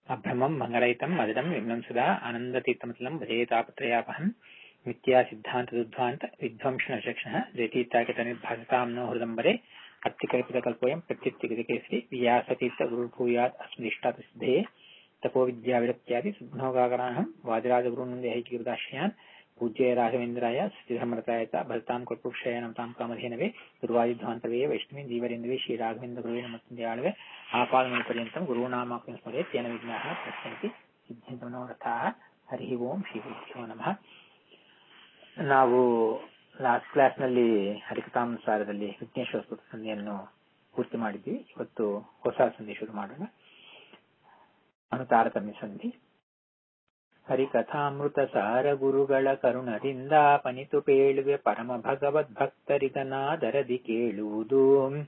अभ्रमं मङ्गलयुतं मदिदं विघ्नं सदा आनन्दतीर्थमतलं भजे तापत्रयापहं मिथ्या सिद्धान्तदुद्ध्वान्त विध्वंसनचक्षणः जयतीर्थाकितनिर्भासतां नो हृदम्बरे अत्तिकल्पितकल्पोऽयं प्रत्युत्तिगतिकेसरि व्यासतीर्थगुरुर्भूयात् अस्मदिष्टातसिद्धये तपोविद्याविरक्त्यादि सुघ्नोगागणाहं वादिराजगुरुनन्दे हैकिकृदाश्रयान् पूज्य राघवेन्द्राय स्थिरमरताय च भजतां कृपुक्षय नमतां कामधेनवे दुर्वादिध्वान्तवे वैष्णवी जीवरेन्द्रवे श्रीराघवेन्द्रगुरुवे नमस्ते आपादमपर्यन्तं गुरूणामाकं स्मरे तेन विघ्नाः पश्यन्ति ಸಿದ್ಧಂತ ಮನೋರಥಾಹ ಹರಿ ಓಂ ಶ್ರೀ ಗುರುಭ್ಯೋ ನಮಃ ನಾವು ಲಾಸ್ಟ್ ಕ್ಲಾಸ್ನಲ್ಲಿ ಹರಿಕಥಾನುಸಾರದಲ್ಲಿ ವಿಘ್ನೇಶ್ವರ ಸ್ತುತ ಸಂಧಿಯನ್ನು ಪೂರ್ತಿ ಮಾಡಿದ್ವಿ ಇವತ್ತು ಹೊಸ ಸಂಧಿ ಶುರು ಮಾಡೋಣ ಅನುತಾರತಮ್ಯ ಸಂಧಿ ಹರಿಕಥಾಮೃತ ಸಾರ ಗುರುಗಳ ಕರುಣರಿಂದ ಪನಿತು ಪೇಳುವೆ ಪರಮ ಭಗವದ್ ಭಕ್ತರಿಗನಾದರದಿ ಕೇಳುವುದು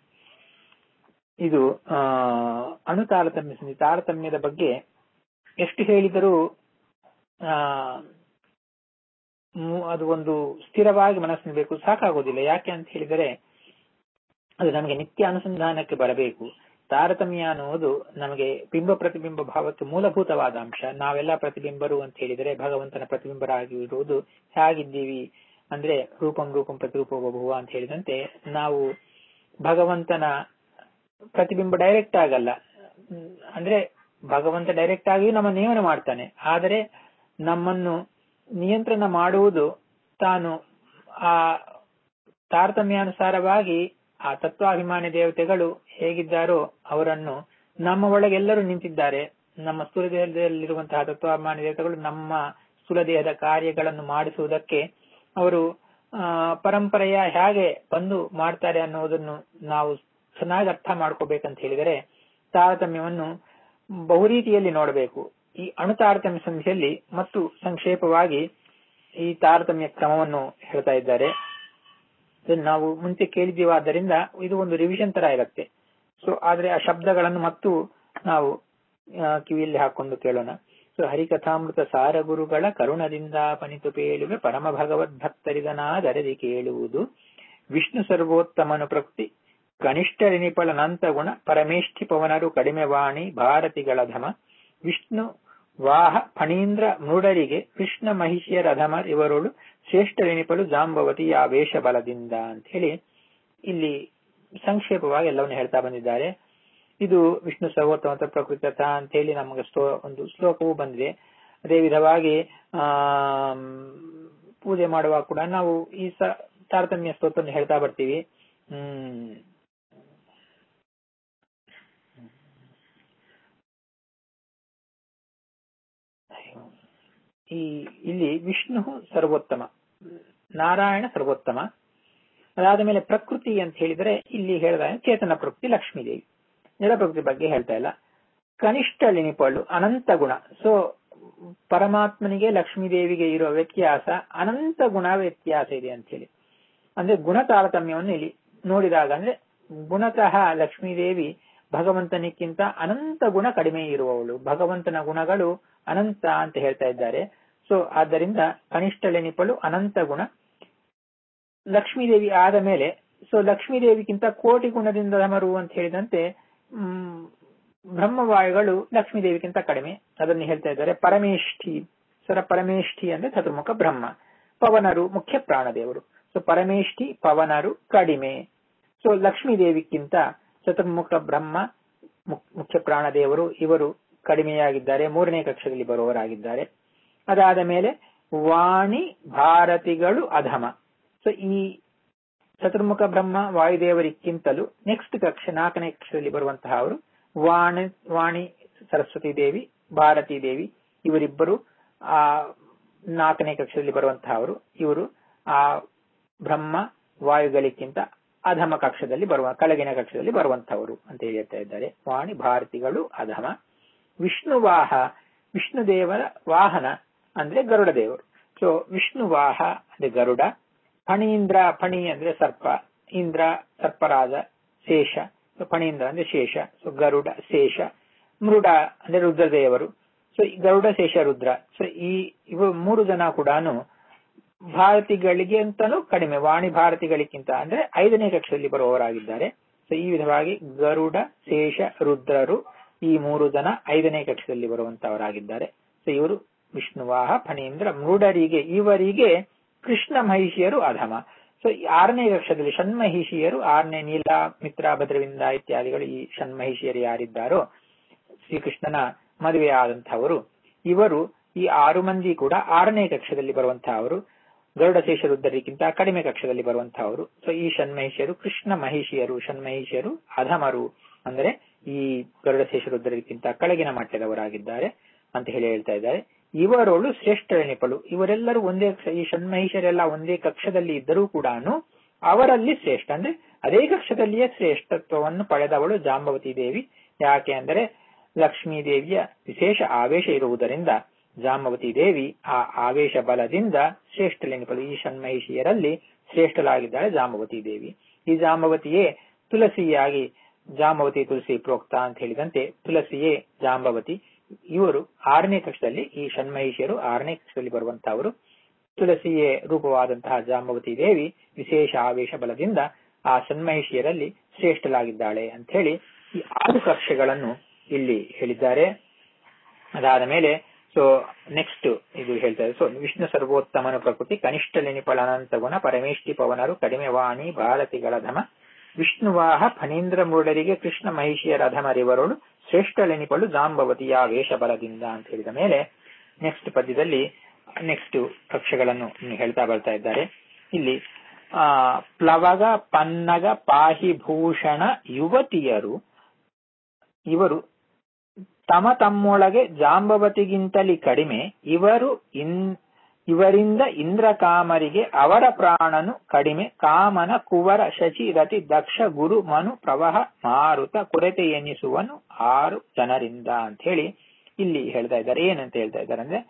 ಇದು ಆ ಅಣುತಾರತಮ್ಯ ಸಂಧಿ ತಾರತಮ್ಯದ ಬಗ್ಗೆ ಎಷ್ಟು ಹೇಳಿದರೂ ಆ ಅದು ಒಂದು ಸ್ಥಿರವಾಗಿ ಮನಸ್ಸಿನ ಬೇಕು ಸಾಕಾಗೋದಿಲ್ಲ ಯಾಕೆ ಅಂತ ಹೇಳಿದರೆ ಅದು ನಮಗೆ ನಿತ್ಯ ಅನುಸಂಧಾನಕ್ಕೆ ಬರಬೇಕು ತಾರತಮ್ಯ ಅನ್ನುವುದು ನಮಗೆ ಬಿಂಬ ಪ್ರತಿಬಿಂಬ ಭಾವಕ್ಕೆ ಮೂಲಭೂತವಾದ ಅಂಶ ನಾವೆಲ್ಲ ಪ್ರತಿಬಿಂಬರು ಅಂತ ಹೇಳಿದರೆ ಭಗವಂತನ ಪ್ರತಿಬಿಂಬರಾಗಿ ಇರುವುದು ಹೇಗಿದ್ದೀವಿ ಅಂದ್ರೆ ರೂಪಂ ರೂಪಂ ಪ್ರತಿರೂಪ ಭುವ ಅಂತ ಹೇಳಿದಂತೆ ನಾವು ಭಗವಂತನ ಪ್ರತಿಬಿಂಬ ಡೈರೆಕ್ಟ್ ಆಗಲ್ಲ ಅಂದ್ರೆ ಭಗವಂತ ಡೈರೆಕ್ಟ್ ಆಗಿ ನಮ್ಮ ನೇಮನ ಮಾಡ್ತಾನೆ ಆದರೆ ನಮ್ಮನ್ನು ನಿಯಂತ್ರಣ ಮಾಡುವುದು ತಾನು ಆ ತಾರತಮ್ಯಾನುಸಾರವಾಗಿ ಆ ತತ್ವಾಭಿಮಾನಿ ದೇವತೆಗಳು ಹೇಗಿದ್ದಾರೋ ಅವರನ್ನು ನಮ್ಮ ಒಳಗೆ ಎಲ್ಲರೂ ನಿಂತಿದ್ದಾರೆ ನಮ್ಮ ಸ್ಥೂಲ ದೇಹದಲ್ಲಿರುವಂತಹ ತತ್ವಾಭಿಮಾನಿ ದೇವತೆಗಳು ನಮ್ಮ ಸ್ಥೂಲ ದೇಹದ ಕಾರ್ಯಗಳನ್ನು ಮಾಡಿಸುವುದಕ್ಕೆ ಅವರು ಪರಂಪರೆಯ ಹೇಗೆ ಬಂದು ಮಾಡ್ತಾರೆ ಅನ್ನೋದನ್ನು ನಾವು ಚೆನ್ನಾಗಿ ಅರ್ಥ ಮಾಡ್ಕೋಬೇಕಂತ ಹೇಳಿದರೆ ತಾರತಮ್ಯವನ್ನು ಬಹು ರೀತಿಯಲ್ಲಿ ನೋಡಬೇಕು ಈ ಅಣು ತಾರತಮ್ಯ ಸಂಧಿಯಲ್ಲಿ ಮತ್ತು ಸಂಕ್ಷೇಪವಾಗಿ ಈ ತಾರತಮ್ಯ ಕ್ರಮವನ್ನು ಹೇಳ್ತಾ ಇದ್ದಾರೆ ನಾವು ಮುಂಚೆ ಕೇಳಿದ್ದೀವಾದ್ದರಿಂದ ಇದು ಒಂದು ರಿವಿಷನ್ ತರ ಇರುತ್ತೆ ಸೊ ಆದ್ರೆ ಆ ಶಬ್ದಗಳನ್ನು ಮತ್ತು ನಾವು ಕಿವಿಯಲ್ಲಿ ಹಾಕೊಂಡು ಕೇಳೋಣ ಸೊ ಹರಿಕಥಾಮೃತ ಸಾರ ಗುರುಗಳ ಕರುಣದಿಂದ ಪನಿತು ಪೇಳುವೆ ಪರಮ ಭಗವದ್ ಭಕ್ತರಿಗನಾದರದಿ ಕೇಳುವುದು ವಿಷ್ಣು ಸರ್ವೋತ್ತಮನು ಪ್ರಕೃತಿ ಕನಿಷ್ಠ ರಿನಿಪಳನಂತ ಗುಣ ಪರಮೇಷ್ಠಿ ಪವನರು ಕಡಿಮೆ ವಾಣಿ ಭಾರತಿಗಳ ಧಮ ವಿಷ್ಣು ವಾಹ ಫಣೀಂದ್ರ ಮೃಡರಿಗೆ ಕೃಷ್ಣ ಮಹಿಷಿಯರ ಅಧಮರ್ ಇವರೋಳು ಶ್ರೇಷ್ಠ ರೆಣಿಪಲು ಜಾಂಬವತಿ ಆ ವೇಷ ಬಲದಿಂದ ಅಂತ ಹೇಳಿ ಇಲ್ಲಿ ಸಂಕ್ಷೇಪವಾಗಿ ಎಲ್ಲವನ್ನು ಹೇಳ್ತಾ ಬಂದಿದ್ದಾರೆ ಇದು ವಿಷ್ಣು ಸರ್ವೋತ್ತಮ ಪ್ರಕೃತ ಅಂತ ಹೇಳಿ ನಮಗೆ ಒಂದು ಶ್ಲೋಕವೂ ಬಂದಿದೆ ಅದೇ ವಿಧವಾಗಿ ಆ ಪೂಜೆ ಮಾಡುವಾಗ ಕೂಡ ನಾವು ಈ ತಾರತಮ್ಯ ಸ್ತೋತ್ರವನ್ನು ಹೇಳ್ತಾ ಬರ್ತೀವಿ ಹ್ಮ್ ಈ ಇಲ್ಲಿ ವಿಷ್ಣು ಸರ್ವೋತ್ತಮ ನಾರಾಯಣ ಸರ್ವೋತ್ತಮ ಅದಾದ ಮೇಲೆ ಪ್ರಕೃತಿ ಅಂತ ಹೇಳಿದ್ರೆ ಇಲ್ಲಿ ಹೇಳಿದ ಚೇತನ ಪ್ರಕೃತಿ ಲಕ್ಷ್ಮೀದೇವಿ ಜಡ ಪ್ರಕೃತಿ ಬಗ್ಗೆ ಹೇಳ್ತಾ ಇಲ್ಲ ಕನಿಷ್ಠ ಲಿನಿಪಳು ಅನಂತ ಗುಣ ಸೊ ಪರಮಾತ್ಮನಿಗೆ ಲಕ್ಷ್ಮೀದೇವಿಗೆ ಇರೋ ವ್ಯತ್ಯಾಸ ಅನಂತ ಗುಣ ವ್ಯತ್ಯಾಸ ಇದೆ ಅಂತ ಹೇಳಿ ಅಂದ್ರೆ ಗುಣ ತಾರತಮ್ಯವನ್ನು ಇಲ್ಲಿ ನೋಡಿದಾಗ ಅಂದ್ರೆ ಗುಣತಃ ಲಕ್ಷ್ಮೀದೇವಿ ಭಗವಂತನಿಕ್ಕಿಂತ ಅನಂತ ಗುಣ ಕಡಿಮೆ ಇರುವವಳು ಭಗವಂತನ ಗುಣಗಳು ಅನಂತ ಅಂತ ಹೇಳ್ತಾ ಇದ್ದಾರೆ ಸೊ ಆದ್ದರಿಂದ ಕನಿಷ್ಠ ಲೆನಿಪಳು ಅನಂತ ಗುಣ ಲಕ್ಷ್ಮೀದೇವಿ ಆದ ಮೇಲೆ ಸೊ ಲಕ್ಷ್ಮೀದೇವಿಗಿಂತ ಕೋಟಿ ಗುಣದಿಂದ ಧಮರು ಅಂತ ಹೇಳಿದಂತೆ ಹ್ಮ್ ಬ್ರಹ್ಮವಾಯುಗಳು ಲಕ್ಷ್ಮೀದೇವಿಗಿಂತ ಕಡಿಮೆ ಅದನ್ನು ಹೇಳ್ತಾ ಇದ್ದಾರೆ ಪರಮೇಷ್ಠಿ ಸರ ಪರಮೇಷ್ಠಿ ಅಂದ್ರೆ ಚತುರ್ಮುಖ ಬ್ರಹ್ಮ ಪವನರು ಮುಖ್ಯ ಪ್ರಾಣದೇವರು ಸೊ ಪರಮೇಷ್ಠಿ ಪವನರು ಕಡಿಮೆ ಸೊ ಲಕ್ಷ್ಮೀದೇವಿಗಿಂತ ಚತುರ್ಮುಖ ಬ್ರಹ್ಮ ಮುಖ್ಯ ಪ್ರಾಣದೇವರು ಇವರು ಕಡಿಮೆಯಾಗಿದ್ದಾರೆ ಮೂರನೇ ಕಕ್ಷದಲ್ಲಿ ಬರುವವರಾಗಿದ್ದಾರೆ ಅದಾದ ಮೇಲೆ ವಾಣಿ ಭಾರತಿಗಳು ಅಧಮ ಸೊ ಈ ಚತುರ್ಮುಖ ಬ್ರಹ್ಮ ವಾಯುದೇವರಿಗಿಂತಲೂ ನೆಕ್ಸ್ಟ್ ಕಕ್ಷ ನಾಲ್ಕನೇ ಕಕ್ಷದಲ್ಲಿ ಬರುವಂತಹ ಅವರು ವಾಣಿ ವಾಣಿ ಸರಸ್ವತಿ ದೇವಿ ಭಾರತೀ ದೇವಿ ಇವರಿಬ್ಬರು ಆ ನಾಲ್ಕನೇ ಕಕ್ಷದಲ್ಲಿ ಬರುವಂತಹ ಅವರು ಇವರು ಆ ಬ್ರಹ್ಮ ವಾಯುಗಳಿಗಿಂತ ಅಧಮ ಕಕ್ಷದಲ್ಲಿ ಬರುವ ಕೆಳಗಿನ ಕಕ್ಷದಲ್ಲಿ ಬರುವಂತಹವರು ಅಂತ ಹೇಳ್ತಾ ಇದ್ದಾರೆ ವಾಣಿ ಭಾರತಿಗಳು ಅಧಮ ವಿಷ್ಣುವಾಹ ವಿಷ್ಣು ದೇವರ ವಾಹನ ಅಂದ್ರೆ ಗರುಡ ದೇವರು ಸೊ ವಿಷ್ಣುವಾಹ ಅಂದ್ರೆ ಗರುಡ ಫಣೀಂದ್ರ ಫಣಿ ಅಂದ್ರೆ ಸರ್ಪ ಇಂದ್ರ ಸರ್ಪರಾಜ ಶೇಷ ಫಣೀಂದ್ರ ಅಂದ್ರೆ ಶೇಷ ಸೊ ಗರುಡ ಶೇಷ ಮೃಡ ಅಂದ್ರೆ ರುದ್ರದೇವರು ಸೊ ಗರುಡ ಶೇಷ ರುದ್ರ ಸೊ ಈ ಇವು ಮೂರು ಜನ ಕೂಡ ಭಾರತಿಗಳಿಗೆ ಅಂತಲೂ ಕಡಿಮೆ ವಾಣಿ ಭಾರತಿಗಳಿಗಿಂತ ಅಂದ್ರೆ ಐದನೇ ಕಕ್ಷದಲ್ಲಿ ಬರುವವರಾಗಿದ್ದಾರೆ ಸೊ ಈ ವಿಧವಾಗಿ ಗರುಡ ಶೇಷ ರುದ್ರರು ಈ ಮೂರು ಜನ ಐದನೇ ಕಕ್ಷದಲ್ಲಿ ಬರುವಂತವರಾಗಿದ್ದಾರೆ ಸೊ ಇವರು ವಿಷ್ಣುವಾಹ ಫಣೀಂದ್ರ ಮೃಡರಿಗೆ ಇವರಿಗೆ ಕೃಷ್ಣ ಮಹಿಷಿಯರು ಅಧಮ ಸೊ ಆರನೇ ಕಕ್ಷದಲ್ಲಿ ಷಣ್ಮಹಿಷಿಯರು ಆರನೇ ನೀಲ ಮಿತ್ರ ಭದ್ರವಿಂದ ಇತ್ಯಾದಿಗಳು ಈ ಷಣ್ಮಹಿಷಿಯರು ಯಾರಿದ್ದಾರೋ ಶ್ರೀಕೃಷ್ಣನ ಮದುವೆಯಾದಂತಹವರು ಇವರು ಈ ಆರು ಮಂದಿ ಕೂಡ ಆರನೇ ಕಕ್ಷದಲ್ಲಿ ಬರುವಂತಹವರು ಗರುಡ ಶೇಷರುದ್ರರಿಗಿಂತ ಕಡಿಮೆ ಕಕ್ಷದಲ್ಲಿ ಬರುವಂತಹವರು ಸೊ ಈ ಷಣ್ಮಹಿಷಿಯರು ಕೃಷ್ಣ ಮಹಿಷಿಯರು ಷಣ್ಮಹಿಷಿಯರು ಅಧಮರು ಅಂದರೆ ಈ ಗರುಡ ಶೇಷರುದ್ರರಿಗಿಂತ ಕೆಳಗಿನ ಮಟ್ಟದವರಾಗಿದ್ದಾರೆ ಅಂತ ಹೇಳಿ ಹೇಳ್ತಾ ಇದ್ದಾರೆ ಇವರೊಳು ಶ್ರೇಷ್ಠ ನೆಪಳು ಇವರೆಲ್ಲರೂ ಒಂದೇ ಈ ಷಣ್ಮಹಿಷರೆಲ್ಲ ಒಂದೇ ಕಕ್ಷದಲ್ಲಿ ಇದ್ದರೂ ಕೂಡ ಅವರಲ್ಲಿ ಶ್ರೇಷ್ಠ ಅಂದ್ರೆ ಅದೇ ಕಕ್ಷದಲ್ಲಿಯೇ ಶ್ರೇಷ್ಠತ್ವವನ್ನು ಪಡೆದವಳು ಜಾಂಬವತಿ ದೇವಿ ಯಾಕೆ ಅಂದರೆ ಲಕ್ಷ್ಮೀ ದೇವಿಯ ವಿಶೇಷ ಆವೇಶ ಇರುವುದರಿಂದ ಜಾಂಬವತಿ ದೇವಿ ಆ ಆವೇಶ ಬಲದಿಂದ ಶ್ರೇಷ್ಠಲೆನಿಪಲು ಈ ಷಣ್ಮಹಿಷಿಯರಲ್ಲಿ ಶ್ರೇಷ್ಠಲಾಗಿದ್ದಾಳೆ ಜಾಂಬವತಿ ದೇವಿ ಈ ಜಾಂಬವತಿಯೇ ತುಳಸಿಯಾಗಿ ಜಾಂಬವತಿ ತುಳಸಿ ಪ್ರೋಕ್ತ ಅಂತ ಹೇಳಿದಂತೆ ತುಳಸಿಯೇ ಜಾಂಬವತಿ ಇವರು ಆರನೇ ಕಕ್ಷದಲ್ಲಿ ಈ ಷಣ್ಮಹಿಷಿಯರು ಆರನೇ ಕಕ್ಷದಲ್ಲಿ ಬರುವಂತಹವರು ತುಳಸಿಯೇ ರೂಪವಾದಂತಹ ಜಾಂಬವತಿ ದೇವಿ ವಿಶೇಷ ಆವೇಶ ಬಲದಿಂದ ಆ ಷಣ್ಮಹಿಷಿಯರಲ್ಲಿ ಶ್ರೇಷ್ಠಲಾಗಿದ್ದಾಳೆ ಅಂತ ಹೇಳಿ ಈ ಆರು ಕಕ್ಷೆಗಳನ್ನು ಇಲ್ಲಿ ಹೇಳಿದ್ದಾರೆ ಅದಾದ ಮೇಲೆ ಸೊ ನೆಕ್ಸ್ಟ್ ಇದು ಹೇಳ್ತಾರೆ ಸೊ ವಿಷ್ಣು ಸರ್ವೋತ್ತಮನ ಪ್ರಕೃತಿ ಕನಿಷ್ಠ ಲೆನಿಪಳ ಅನಂತ ಗುಣ ಪರಮೇಷ್ಠಿ ಪವನರು ಕಡಿಮೆ ವಾಣಿ ಭಾರತಿಗಳ ಧಮ ವಿಷ್ಣುವಾಹ ಫಣೀಂದ್ರ ಮೂಢರಿಗೆ ಕೃಷ್ಣ ಮಹಿಷಿಯರ ಧಮರಿವರಳು ಶ್ರೇಷ್ಠ ಲೆನಿಪಳು ಜಾಂಬವತಿಯ ವೇಷ ಬಲದಿಂದ ಅಂತ ಹೇಳಿದ ಮೇಲೆ ನೆಕ್ಸ್ಟ್ ಪದ್ಯದಲ್ಲಿ ನೆಕ್ಸ್ಟ್ ಕಕ್ಷೆಗಳನ್ನು ಹೇಳ್ತಾ ಬರ್ತಾ ಇದ್ದಾರೆ ಇಲ್ಲಿ ಆ ಪ್ಲವಗ ಪನ್ನಗ ಪಾಹಿಭೂಷಣ ಯುವತಿಯರು ಇವರು ತಮ ತಮ್ಮೊಳಗೆ ಜಾಂಬವತಿಗಿಂತಲಿ ಕಡಿಮೆ ಇವರು ಇನ್ ಇವರಿಂದ ಇಂದ್ರಕಾಮರಿಗೆ ಅವರ ಪ್ರಾಣನು ಕಡಿಮೆ ಕಾಮನ ಕುವರ ಶಚಿ ರತಿ ದಕ್ಷ ಗುರು ಮನು ಪ್ರವಹ ಮಾರುತ ಕೊರತೆ ಎನ್ನಿಸುವನು ಆರು ಜನರಿಂದ ಅಂತ ಹೇಳಿ ಇಲ್ಲಿ ಹೇಳ್ತಾ ಇದ್ದಾರೆ ಏನಂತ ಹೇಳ್ತಾ ಇದ್ದಾರೆ ಅಂದ್ರೆ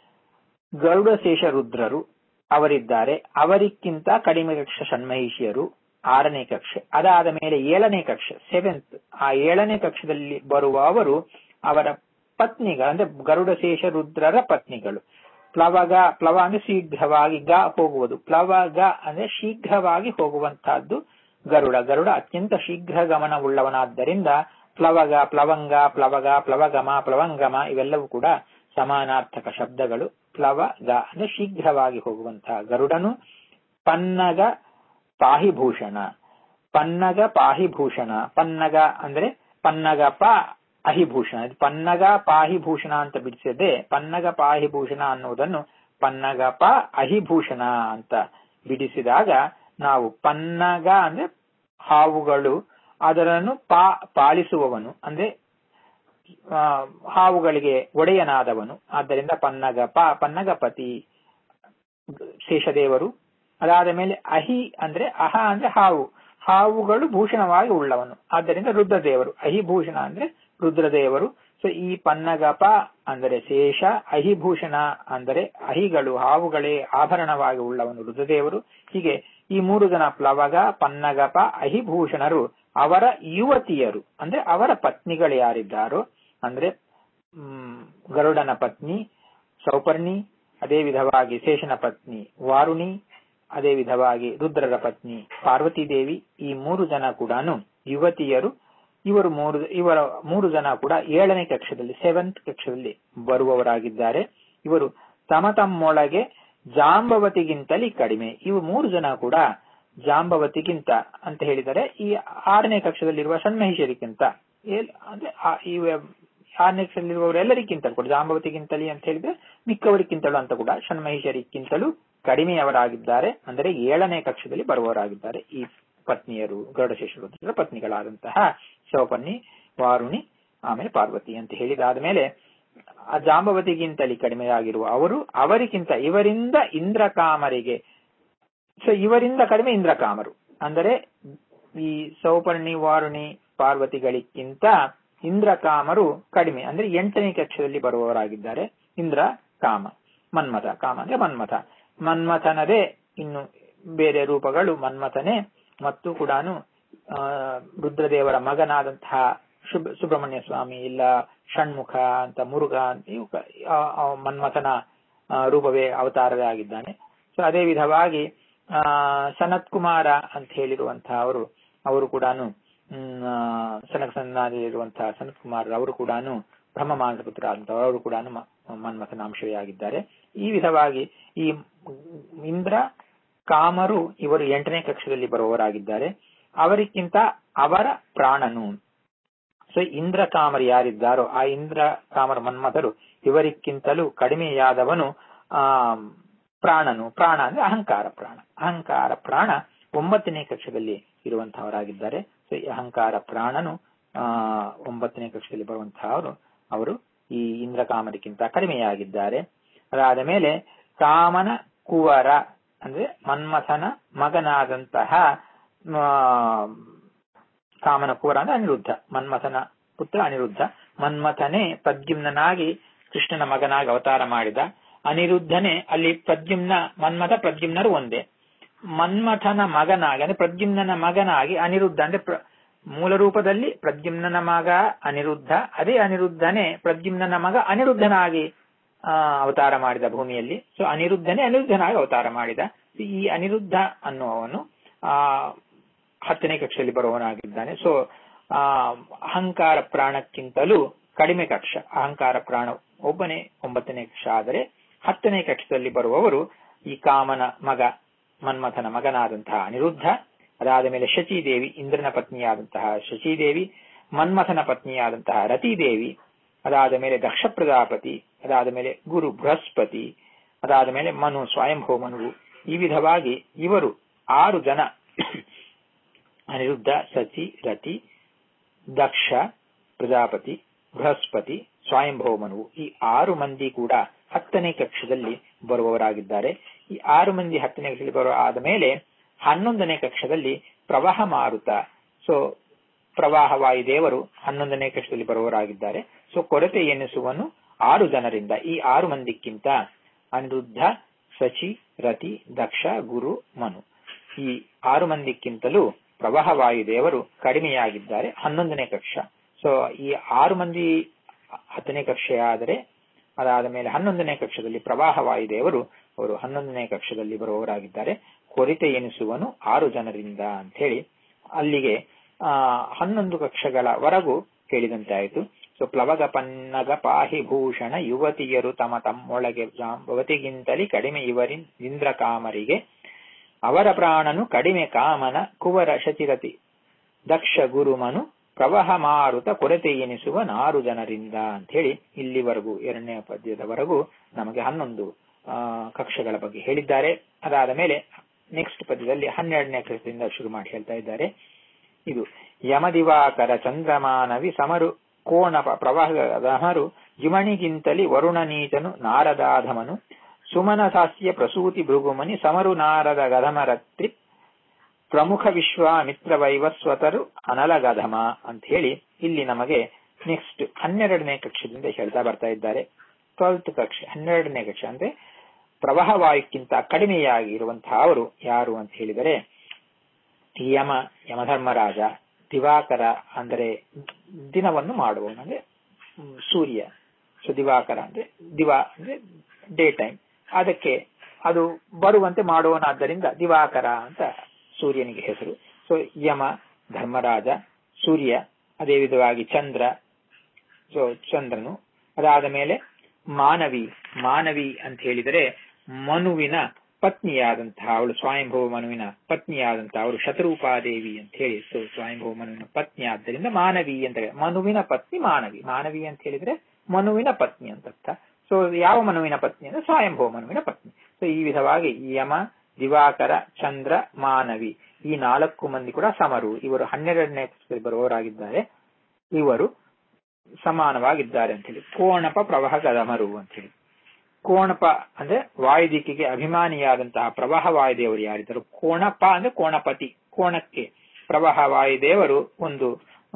ಗರುಡಶೇಷ ರುದ್ರರು ಅವರಿದ್ದಾರೆ ಅವರಿಕ್ಕಿಂತ ಕಡಿಮೆ ಕಕ್ಷ ಷಣ್ಮಹಿಷಿಯರು ಆರನೇ ಕಕ್ಷೆ ಅದಾದ ಮೇಲೆ ಏಳನೇ ಕಕ್ಷೆ ಸೆವೆಂತ್ ಆ ಏಳನೇ ಕಕ್ಷದಲ್ಲಿ ಬರುವ ಅವರು ಅವರ ಪತ್ನಿಗಳು ಅಂದ್ರೆ ಗರುಡಶೇಷ ರುದ್ರರ ಪತ್ನಿಗಳು ಪ್ಲವಗ ಪ್ಲವ ಅಂದ್ರೆ ಶೀಘ್ರವಾಗಿ ಗ ಹೋಗುವುದು ಪ್ಲವಗ ಅಂದ್ರೆ ಶೀಘ್ರವಾಗಿ ಹೋಗುವಂತಹದ್ದು ಗರುಡ ಗರುಡ ಅತ್ಯಂತ ಶೀಘ್ರ ಗಮನವುಳ್ಳವನಾದ್ದರಿಂದ ಪ್ಲವಗ ಪ್ಲವಂಗ ಪ್ಲವಗ ಪ್ಲವಗಮ ಪ್ಲವಂಗಮ ಇವೆಲ್ಲವೂ ಕೂಡ ಸಮಾನಾರ್ಥಕ ಶಬ್ದಗಳು ಪ್ಲವಗ ಅಂದ್ರೆ ಶೀಘ್ರವಾಗಿ ಹೋಗುವಂತಹ ಗರುಡನು ಪನ್ನಗ ಪಾಹಿಭೂಷಣ ಪನ್ನಗ ಪಾಹಿಭೂಷಣ ಪನ್ನಗ ಅಂದ್ರೆ ಪನ್ನಗ ಪ ಅಹಿಭೂಷಣ ಪನ್ನಗ ಪಾಹಿಭೂಷಣ ಅಂತ ಬಿಡಿಸದೆ ಪನ್ನಗ ಪಾಹಿಭೂಷಣ ಅನ್ನುವುದನ್ನು ಪನ್ನಗ ಪ ಅಹಿಭೂಷಣ ಅಂತ ಬಿಡಿಸಿದಾಗ ನಾವು ಪನ್ನಗ ಅಂದ್ರೆ ಹಾವುಗಳು ಅದರನ್ನು ಪಾ ಪಾಲಿಸುವವನು ಅಂದ್ರೆ ಹಾವುಗಳಿಗೆ ಒಡೆಯನಾದವನು ಆದ್ದರಿಂದ ಪನ್ನಗ ಪ ಪನ್ನಗಪತಿ ಶೇಷದೇವರು ಅದಾದ ಮೇಲೆ ಅಹಿ ಅಂದ್ರೆ ಅಹ ಅಂದ್ರೆ ಹಾವು ಹಾವುಗಳು ಭೂಷಣವಾಗಿ ಉಳ್ಳವನು ಆದ್ದರಿಂದ ರುದ್ರದೇವರು ಅಹಿಭೂಷಣ ಅಂದ್ರೆ ರುದ್ರದೇವರು ಸೊ ಈ ಪನ್ನಗಪ ಅಂದರೆ ಶೇಷ ಅಹಿಭೂಷಣ ಅಂದರೆ ಅಹಿಗಳು ಹಾವುಗಳೇ ಆಭರಣವಾಗಿ ಉಳ್ಳವನು ರುದ್ರದೇವರು ಹೀಗೆ ಈ ಮೂರು ಜನ ಪ್ಲವಗ ಪನ್ನಗಪ ಅಹಿಭೂಷಣರು ಅವರ ಯುವತಿಯರು ಅಂದ್ರೆ ಅವರ ಪತ್ನಿಗಳು ಯಾರಿದ್ದಾರೋ ಅಂದ್ರೆ ಹ್ಮ್ ಗರುಡನ ಪತ್ನಿ ಸೌಪರ್ಣಿ ಅದೇ ವಿಧವಾಗಿ ಶೇಷನ ಪತ್ನಿ ವಾರುಣಿ ಅದೇ ವಿಧವಾಗಿ ರುದ್ರರ ಪತ್ನಿ ಪಾರ್ವತಿ ದೇವಿ ಈ ಮೂರು ಜನ ಕೂಡ ಯುವತಿಯರು ಇವರು ಮೂರು ಇವರ ಮೂರು ಜನ ಕೂಡ ಏಳನೇ ಕಕ್ಷದಲ್ಲಿ ಸೆವೆಂತ್ ಕಕ್ಷದಲ್ಲಿ ಬರುವವರಾಗಿದ್ದಾರೆ ಇವರು ತಮ ತಮ್ಮೊಳಗೆ ಜಾಂಬವತಿಗಿಂತಲೇ ಕಡಿಮೆ ಇವು ಮೂರು ಜನ ಕೂಡ ಜಾಂಬವತಿಗಿಂತ ಅಂತ ಹೇಳಿದರೆ ಈ ಆರನೇ ಕಕ್ಷದಲ್ಲಿರುವ ಸನ್ಮಹಿಷರಿಗಿಂತ ಅಂದ್ರೆ ಈ ಆರನೇ ಕಕ್ಷದಲ್ಲಿರುವವರೆಲ್ಲರಿಗಿಂತಲೂ ಕೂಡ ಜಾಂಬವತಿಗಿಂತಲೇ ಅಂತ ಹೇಳಿದ್ರೆ ಮಿಕ್ಕವರಿಗಿಂತಲೂ ಅಂತ ಕೂಡ ಷಣ್ಮಹಿಷರಿಗಿಂತಲೂ ಕಡಿಮೆಯವರಾಗಿದ್ದಾರೆ ಅಂದರೆ ಏಳನೇ ಕಕ್ಷದಲ್ಲಿ ಬರುವವರಾಗಿದ್ದಾರೆ ಈ ಪತ್ನಿಯರು ಗರುಡಶೇಷರುದ್ರ ಪತ್ನಿಗಳಾದಂತಹ ಶವಪನ್ನಿ ವಾರುಣಿ ಆಮೇಲೆ ಪಾರ್ವತಿ ಅಂತ ಹೇಳಿದಾದ ಮೇಲೆ ಆ ಜಾಂಬವತಿಗಿಂತಲೇ ಕಡಿಮೆಯಾಗಿರುವ ಅವರು ಅವರಿಗಿಂತ ಇವರಿಂದ ಇಂದ್ರಕಾಮರಿಗೆ ಸೊ ಇವರಿಂದ ಕಡಿಮೆ ಇಂದ್ರಕಾಮರು ಅಂದರೆ ಈ ಸೌಪರ್ಣಿ ವಾರುಣಿ ಪಾರ್ವತಿಗಳಿಗಿಂತ ಇಂದ್ರಕಾಮರು ಕಡಿಮೆ ಅಂದ್ರೆ ಎಂಟನೇ ಕಕ್ಷದಲ್ಲಿ ಬರುವವರಾಗಿದ್ದಾರೆ ಇಂದ್ರ ಕಾಮ ಮನ್ಮಥ ಕಾಮ ಅಂದ್ರೆ ಮನ್ಮಥ ಮನ್ಮಥನದೇ ಇನ್ನು ಬೇರೆ ರೂಪಗಳು ಮನ್ಮಥನೇ ಮತ್ತು ಕೂಡ ರುದ್ರದೇವರ ಮಗನಾದಂತಹ ಶುಭ ಸುಬ್ರಹ್ಮಣ್ಯ ಸ್ವಾಮಿ ಇಲ್ಲ ಷಣ್ಮುಖ ಅಂತ ಮುರುಘ ಇವು ಮನ್ಮಥನ ರೂಪವೇ ಅವತಾರವೇ ಆಗಿದ್ದಾನೆ ಸೊ ಅದೇ ವಿಧವಾಗಿ ಆ ಸನತ್ ಕುಮಾರ ಅಂತ ಹೇಳಿರುವಂತಹ ಅವರು ಅವರು ಕೂಡ ಸನಕ ಸನ್ನಾದಿರುವಂತಹ ಸನತ್ ಕುಮಾರ್ ಅವರು ಕೂಡ ಬ್ರಹ್ಮ ಮಾನಸ ಪುತ್ರ ಆದಂತಹ ಅವರು ಕೂಡ ಮನ್ಮಥನ ಅಂಶವೇ ಆಗಿದ್ದಾರೆ ಈ ವಿಧವಾಗಿ ಈ ಇಂದ್ರ ಕಾಮರು ಇವರು ಎಂಟನೇ ಕಕ್ಷದಲ್ಲಿ ಬರುವವರಾಗಿದ್ದಾರೆ ಅವರಿಗಿಂತ ಅವರ ಪ್ರಾಣನು ಸೊ ಇಂದ್ರ ಕಾಮರು ಯಾರಿದ್ದಾರೋ ಆ ಇಂದ್ರ ಕಾಮರ ಮನ್ಮಥರು ಇವರಿಗಿಂತಲೂ ಕಡಿಮೆಯಾದವನು ಆ ಪ್ರಾಣನು ಪ್ರಾಣ ಅಂದ್ರೆ ಅಹಂಕಾರ ಪ್ರಾಣ ಅಹಂಕಾರ ಪ್ರಾಣ ಒಂಬತ್ತನೇ ಕಕ್ಷದಲ್ಲಿ ಇರುವಂತಹವರಾಗಿದ್ದಾರೆ ಸೊ ಈ ಅಹಂಕಾರ ಪ್ರಾಣನು ಆ ಒಂಬತ್ತನೇ ಕಕ್ಷದಲ್ಲಿ ಬರುವಂತಹವರು ಅವರು ಈ ಇಂದ್ರ ಕಾಮರಿಗಿಂತ ಕಡಿಮೆಯಾಗಿದ್ದಾರೆ ಅದಾದ ಮೇಲೆ ಕಾಮನ ಕುವರ ಅಂದ್ರೆ ಮನ್ಮಥನ ಮಗನಾದಂತಹ ಕಾಮನ ಕುವರ ಅಂದ್ರೆ ಅನಿರುದ್ಧ ಮನ್ಮಥನ ಪುತ್ರ ಅನಿರುದ್ಧ ಮನ್ಮಥನೇ ಪ್ರದ್ಯುಮ್ನಾಗಿ ಕೃಷ್ಣನ ಮಗನಾಗಿ ಅವತಾರ ಮಾಡಿದ ಅನಿರುದ್ಧನೇ ಅಲ್ಲಿ ಪ್ರದ್ಯುಮ್ನ ಮನ್ಮಥ ಪ್ರದ್ಯುಮ್ನರು ಒಂದೇ ಮನ್ಮಥನ ಮಗನಾಗಿ ಅಂದ್ರೆ ಪ್ರದ್ಯುಮ್ನನ ಮಗನಾಗಿ ಅನಿರುದ್ಧ ಅಂದ್ರೆ ಮೂಲ ರೂಪದಲ್ಲಿ ಪ್ರದ್ಯುಮ್ನನ ಮಗ ಅನಿರುದ್ಧ ಅದೇ ಅನಿರುದ್ಧನೇ ಪ್ರದ್ಯುಮ್ನನ ಮಗ ಅನಿರುದ್ಧನಾಗಿ ಅವತಾರ ಮಾಡಿದ ಭೂಮಿಯಲ್ಲಿ ಸೊ ಅನಿರುದ್ಧನೇ ಅನಿರುದ್ಧನಾಗಿ ಅವತಾರ ಮಾಡಿದ ಈ ಅನಿರುದ್ಧ ಅನ್ನುವವನು ಆ ಹತ್ತನೇ ಕಕ್ಷೆಯಲ್ಲಿ ಬರುವವನಾಗಿದ್ದಾನೆ ಸೊ ಆ ಅಹಂಕಾರ ಪ್ರಾಣಕ್ಕಿಂತಲೂ ಕಡಿಮೆ ಕಕ್ಷ ಅಹಂಕಾರ ಪ್ರಾಣ ಒಬ್ಬನೇ ಒಂಬತ್ತನೇ ಕಕ್ಷ ಆದರೆ ಹತ್ತನೇ ಕಕ್ಷದಲ್ಲಿ ಬರುವವರು ಈ ಕಾಮನ ಮಗ ಮನ್ಮಥನ ಮಗನಾದಂತಹ ಅನಿರುದ್ಧ ಅದಾದ ಮೇಲೆ ಶಚಿದೇವಿ ಇಂದ್ರನ ಪತ್ನಿಯಾದಂತಹ ಶಚಿದೇವಿ ಮನ್ಮಥನ ಪತ್ನಿಯಾದಂತಹ ರತಿದೇವಿ ಅದಾದ ಮೇಲೆ ದಕ್ಷ ಪ್ರಜಾಪತಿ ಅದಾದ ಮೇಲೆ ಗುರು ಬೃಹಸ್ಪತಿ ಅದಾದ ಮೇಲೆ ಮನು ಸ್ವಯಂಭವ ಮನುವು ಈ ವಿಧವಾಗಿ ಇವರು ಆರು ಜನ ಅನಿರುದ್ಧ ಸಚಿ ರತಿ ದಕ್ಷ ಪ್ರಜಾಪತಿ ಬೃಹಸ್ಪತಿ ಸ್ವಯಂಭವ ಮನುವು ಈ ಆರು ಮಂದಿ ಕೂಡ ಹತ್ತನೇ ಕಕ್ಷದಲ್ಲಿ ಬರುವವರಾಗಿದ್ದಾರೆ ಈ ಆರು ಮಂದಿ ಹತ್ತನೇ ಕಕ್ಷದಲ್ಲಿ ಬರುವ ಆದ ಮೇಲೆ ಹನ್ನೊಂದನೇ ಕಕ್ಷದಲ್ಲಿ ಪ್ರವಾಹ ಮಾರುತ ಸೊ ಪ್ರವಾಹ ವಾಯುದೇವರು ಹನ್ನೊಂದನೇ ಕಕ್ಷದಲ್ಲಿ ಬರುವವರಾಗಿದ್ದಾರೆ ಸೊ ಕೊರತೆ ಎನಿಸುವನು ಆರು ಜನರಿಂದ ಈ ಆರು ಮಂದಿಕ್ಕಿಂತ ಅನಿರುದ್ಧ ಸಚಿ ರತಿ ದಕ್ಷ ಗುರು ಮನು ಈ ಆರು ಮಂದಿಕ್ಕಿಂತಲೂ ಪ್ರವಾಹ ವಾಯುದೇವರು ಕಡಿಮೆಯಾಗಿದ್ದಾರೆ ಹನ್ನೊಂದನೇ ಕಕ್ಷ ಸೊ ಈ ಆರು ಮಂದಿ ಹತ್ತನೇ ಕಕ್ಷೆಯಾದರೆ ಅದಾದ ಮೇಲೆ ಹನ್ನೊಂದನೇ ಕಕ್ಷದಲ್ಲಿ ಪ್ರವಾಹ ವಾಯುದೇವರು ಅವರು ಹನ್ನೊಂದನೇ ಕಕ್ಷದಲ್ಲಿ ಬರುವವರಾಗಿದ್ದಾರೆ ಕೊರಿತೆ ಎನಿಸುವನು ಆರು ಜನರಿಂದ ಅಂತ ಹೇಳಿ ಅಲ್ಲಿಗೆ ಆ ಹನ್ನೊಂದು ಕಕ್ಷಗಳವರೆಗೂ ಹೇಳಿದಂತೆ ಆಯಿತು ಸೊ ಪ್ಲವಗ ಪನ್ನಗ ಪಾಹಿ ಭೂಷಣ ಯುವತಿಯರು ತಮ ತಮ್ಮೊಳಗೆ ಜಾಂಬವತಿಗಿಂತಲೇ ಕಡಿಮೆ ಇವರಿನ್ ಇಂದ್ರ ಕಾಮರಿಗೆ ಅವರ ಪ್ರಾಣನು ಕಡಿಮೆ ಕಾಮನ ಕುವರ ಶಚಿರತಿ ದಕ್ಷ ಗುರುಮನು ಪ್ರವಾಹ ಮಾರುತ ಕೊರತೆ ಎನಿಸುವ ನಾರು ಜನರಿಂದ ಅಂತ ಹೇಳಿ ಇಲ್ಲಿವರೆಗೂ ಎರಡನೇ ಪದ್ಯದವರೆಗೂ ನಮಗೆ ಹನ್ನೊಂದು ಆ ಕಕ್ಷೆಗಳ ಬಗ್ಗೆ ಹೇಳಿದ್ದಾರೆ ಅದಾದ ಮೇಲೆ ನೆಕ್ಸ್ಟ್ ಪದ್ಯದಲ್ಲಿ ಹನ್ನೆರಡನೇ ಕಕ್ಷದಿಂದ ಶುರು ಮಾಡಿ ಹೇಳ್ತಾ ಇದ್ದಾರೆ ಇದು ಯಮದಿವಾಕರ ಚಂದ್ರಮಾನವಿ ಸಮರು ಕೋಣಪ ಪ್ರವಾಹದಮರು ಜಿಮಣಿಗಿಂತಲಿ ವರುಣ ನೀಚನು ನಾರದಾಧಮನು ಸುಮನಸಾಸ್ಯ ಪ್ರಸೂತಿ ಭೃಗುಮನಿ ಸಮರು ನಾರದ ಗಧಮರತ್ರಿ ಪ್ರಮುಖ ವಿಶ್ವಾಮಿತ್ರ ವೈವಸ್ವತರು ಅನಲಗಧಮ ಅಂತ ಹೇಳಿ ಇಲ್ಲಿ ನಮಗೆ ನೆಕ್ಸ್ಟ್ ಹನ್ನೆರಡನೇ ಕಕ್ಷದಿಂದ ಹೇಳ್ತಾ ಬರ್ತಾ ಇದ್ದಾರೆ ಟ್ವೆಲ್ತ್ ಕಕ್ಷೆ ಹನ್ನೆರಡನೇ ಕಕ್ಷೆ ಅಂದ್ರೆ ಪ್ರವಾಹವಾಯುಕ್ಕಿಂತ ಕಡಿಮೆಯಾಗಿರುವಂತಹ ಅವರು ಯಾರು ಅಂತ ಹೇಳಿದರೆ ಯಮ ಯಮಧರ್ಮರಾಜ ದಿವಾಕರ ಅಂದರೆ ದಿನವನ್ನು ಮಾಡುವವನು ಅಂದ್ರೆ ಸೂರ್ಯ ಸೊ ದಿವಾಕರ ಅಂದ್ರೆ ದಿವಾ ಅಂದ್ರೆ ಡೇ ಟೈಮ್ ಅದಕ್ಕೆ ಅದು ಬರುವಂತೆ ಮಾಡುವನಾದ್ದರಿಂದ ದಿವಾಕರ ಅಂತ ಸೂರ್ಯನಿಗೆ ಹೆಸರು ಸೊ ಯಮ ಧರ್ಮರಾಜ ಸೂರ್ಯ ಅದೇ ವಿಧವಾಗಿ ಚಂದ್ರ ಸೊ ಚಂದ್ರನು ಅದಾದ ಮೇಲೆ ಮಾನವಿ ಮಾನವಿ ಅಂತ ಹೇಳಿದರೆ ಮನುವಿನ ಪತ್ನಿಯಾದಂತಹ ಅವಳು ಸ್ವಯಂಭವ ಮನುವಿನ ಪತ್ನಿಯಾದಂತಹ ಅವಳು ಶತರೂಪಾದೇವಿ ಅಂತ ಹೇಳಿ ಸೊ ಸ್ವಯಂಭವ ಮನುವಿನ ಪತ್ನಿ ಆದ್ದರಿಂದ ಮಾನವಿ ಅಂತ ಮನುವಿನ ಪತ್ನಿ ಮಾನವಿ ಮಾನವಿ ಅಂತ ಹೇಳಿದ್ರೆ ಮನುವಿನ ಪತ್ನಿ ಅಂತ ಅರ್ಥ ಸೊ ಯಾವ ಮನುವಿನ ಪತ್ನಿ ಅಂದ್ರೆ ಸ್ವಯಂಭವ ಮನುವಿನ ಪತ್ನಿ ಸೊ ಈ ವಿಧವಾಗಿ ಯಮ ದಿವಾಕರ ಚಂದ್ರ ಮಾನವಿ ಈ ನಾಲ್ಕು ಮಂದಿ ಕೂಡ ಸಮರು ಇವರು ಹನ್ನೆರಡನೇ ಬರುವವರಾಗಿದ್ದಾರೆ ಇವರು ಸಮಾನವಾಗಿದ್ದಾರೆ ಅಂತ ಹೇಳಿ ಕೋಣಪ ಪ್ರವಾಹ ಗದಮರು ಅಂತ ಹೇಳಿ ಕೋಣಪ ಅಂದ್ರೆ ವಾಯುದಿಕ್ಕಿಗೆ ಅಭಿಮಾನಿಯಾದಂತಹ ಪ್ರವಾಹ ವಾಯುದೇವರು ಯಾರಿದ್ದರು ಕೋಣಪ ಅಂದ್ರೆ ಕೋಣಪತಿ ಕೋಣಕ್ಕೆ ಪ್ರವಾಹ ವಾಯುದೇವರು ಒಂದು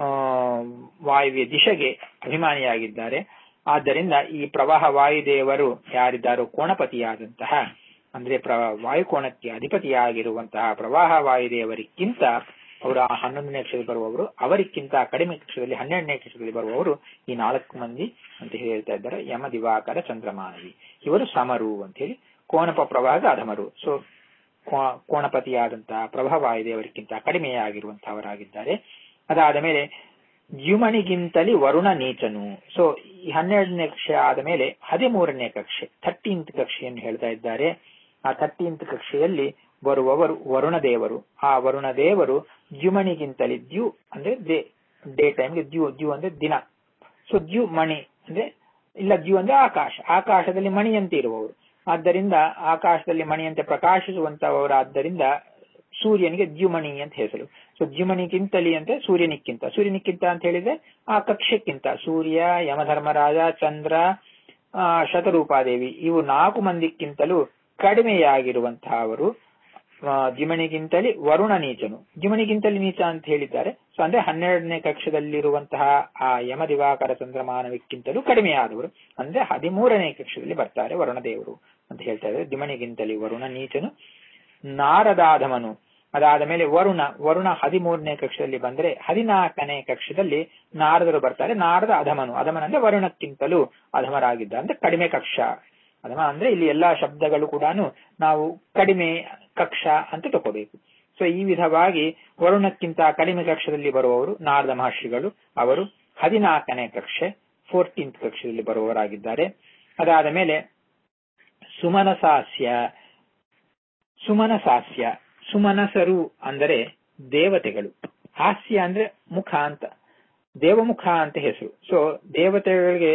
ವಾಯುವ್ಯ ದಿಶೆಗೆ ಅಭಿಮಾನಿಯಾಗಿದ್ದಾರೆ ಆದ್ದರಿಂದ ಈ ಪ್ರವಾಹ ವಾಯುದೇವರು ಯಾರಿದ್ದಾರೋ ಕೋಣಪತಿಯಾದಂತಹ ಅಂದ್ರೆ ಪ್ರ ವಾಯುಕೋಣಕ್ಕೆ ಅಧಿಪತಿಯಾಗಿರುವಂತಹ ಪ್ರವಾಹ ವಾಯುದೇವರಿಗಿಂತ ಅವರು ಆ ಹನ್ನೊಂದನೇ ಕಕ್ಷದಲ್ಲಿ ಬರುವವರು ಅವರಿಗಿಂತ ಕಡಿಮೆ ಕಕ್ಷದಲ್ಲಿ ಹನ್ನೆರಡನೇ ಕಕ್ಷದಲ್ಲಿ ಬರುವವರು ಈ ನಾಲ್ಕು ಮಂದಿ ಅಂತ ಹೇಳ್ತಾ ಇದ್ದಾರೆ ಯಮ ದಿವಾಕರ ಚಂದ್ರಮಾನವಿ ಇವರು ಸಮರು ಅಂತ ಹೇಳಿ ಕೋಣಪ ಪ್ರವಾಹದ ಅಧಮರು ಸೊ ಕೋಣಪತಿಯಾದಂತಹ ಪ್ರಭಾ ವಾಯುದೇವರಿಗಿಂತ ಕಡಿಮೆಯಾಗಿರುವಂತಹವರಾಗಿದ್ದಾರೆ ಅದಾದ ಮೇಲೆ ದ್ಯುಮಣಿಗಿಂತಲಿ ವರುಣ ನೀಚನು ಸೊ ಈ ಹನ್ನೆರಡನೇ ಕಕ್ಷೆ ಆದ ಮೇಲೆ ಹದಿಮೂರನೇ ಕಕ್ಷೆ ಥರ್ಟೀನ್ತ್ ಕಕ್ಷೆಯನ್ನು ಹೇಳ್ತಾ ಇದ್ದಾರೆ ಆ ಥರ್ಟೀನ್ತ್ ಕಕ್ಷೆಯಲ್ಲಿ ಬರುವವರು ವರುಣ ದೇವರು ಆ ವರುಣ ದೇವರು ದ್ಯುಮಣಿಗಿಂತಲಿ ದ್ಯು ಅಂದ್ರೆ ಡೇ ಡೇ ಟೈಮ್ಗೆ ದ್ಯು ದ್ಯು ಅಂದ್ರೆ ದಿನ ಸೊ ದ್ಯು ಮಣಿ ಅಂದ್ರೆ ಇಲ್ಲ ದ್ಯು ಅಂದ್ರೆ ಆಕಾಶ ಆಕಾಶದಲ್ಲಿ ಮಣಿಯಂತೆ ಇರುವವರು ಆದ್ದರಿಂದ ಆಕಾಶದಲ್ಲಿ ಮಣಿಯಂತೆ ಪ್ರಕಾಶಿಸುವಂತವರಾದ್ದರಿಂದ ಸೂರ್ಯನಿಗೆ ದ್ಯುಮಣಿ ಅಂತ ಹೆಸರು ಸೊ ದ್ಯುಮಣಿಗಿಂತಲಿ ಅಂದ್ರೆ ಸೂರ್ಯನಿಕ್ಕಿಂತ ಸೂರ್ಯನಿಕ್ಕಿಂತ ಅಂತ ಹೇಳಿದ್ರೆ ಆ ಕಕ್ಷಕ್ಕಿಂತ ಸೂರ್ಯ ಯಮಧರ್ಮರಾಜ ಚಂದ್ರ ಆ ಶತರೂಪಾದೇವಿ ಇವು ನಾಲ್ಕು ಮಂದಿಕ್ಕಿಂತಲೂ ಕಡಿಮೆಯಾಗಿರುವಂತಹ ಅವರು ದ್ಯುಮಣಿಗಿಂತಲಿ ವರುಣ ನೀಚನು ದ್ಯುಮಣಿಗಿಂತಲಿ ನೀಚ ಅಂತ ಹೇಳಿದ್ದಾರೆ ಸೊ ಅಂದ್ರೆ ಹನ್ನೆರಡನೇ ಕಕ್ಷದಲ್ಲಿರುವಂತಹ ಆ ಯಮ ದಿವಾಕರ ಚಂದ್ರಮಾನವಕ್ಕಿಂತಲೂ ಕಡಿಮೆಯಾದವರು ಅಂದ್ರೆ ಹದಿಮೂರನೇ ಕಕ್ಷದಲ್ಲಿ ಬರ್ತಾರೆ ವರುಣ ದೇವರು ಅಂತ ಹೇಳ್ತಾ ಇದ್ದಾರೆ ದ್ಯುಮಣಿಗಿಂತಲಿ ವರುಣ ನೀಚನು ನಾರದಾಧಮನು ಅದಾದ ಮೇಲೆ ವರುಣ ವರುಣ ಹದಿಮೂರನೇ ಕಕ್ಷದಲ್ಲಿ ಬಂದ್ರೆ ಹದಿನಾಲ್ಕನೇ ಕಕ್ಷದಲ್ಲಿ ನಾರದರು ಬರ್ತಾರೆ ನಾರದ ಅಧಮನು ಅಧಮನ ಅಂದ್ರೆ ವರುಣಕ್ಕಿಂತಲೂ ಅಧಮರಾಗಿದ್ದ ಅಂದ್ರೆ ಕಡಿಮೆ ಕಕ್ಷ ಅಧಮ ಅಂದ್ರೆ ಇಲ್ಲಿ ಎಲ್ಲಾ ಶಬ್ದಗಳು ಕೂಡ ನಾವು ಕಡಿಮೆ ಕಕ್ಷ ಅಂತ ತಗೋಬೇಕು ಸೊ ಈ ವಿಧವಾಗಿ ವರುಣಕ್ಕಿಂತ ಕಡಿಮೆ ಕಕ್ಷದಲ್ಲಿ ಬರುವವರು ನಾರದ ಮಹರ್ಷಿಗಳು ಅವರು ಹದಿನಾಲ್ಕನೇ ಕಕ್ಷೆ ಫೋರ್ಟೀನ್ತ್ ಕಕ್ಷೆಯಲ್ಲಿ ಬರುವವರಾಗಿದ್ದಾರೆ ಅದಾದ ಮೇಲೆ ಸುಮನಸಾಸ್ಯ ಸುಮನಸಾಸ್ಯ ಸುಮನಸರು ಅಂದರೆ ದೇವತೆಗಳು ಹಾಸ್ಯ ಅಂದ್ರೆ ಮುಖ ಅಂತ ದೇವಮುಖ ಅಂತ ಹೆಸರು ಸೊ ದೇವತೆಗಳಿಗೆ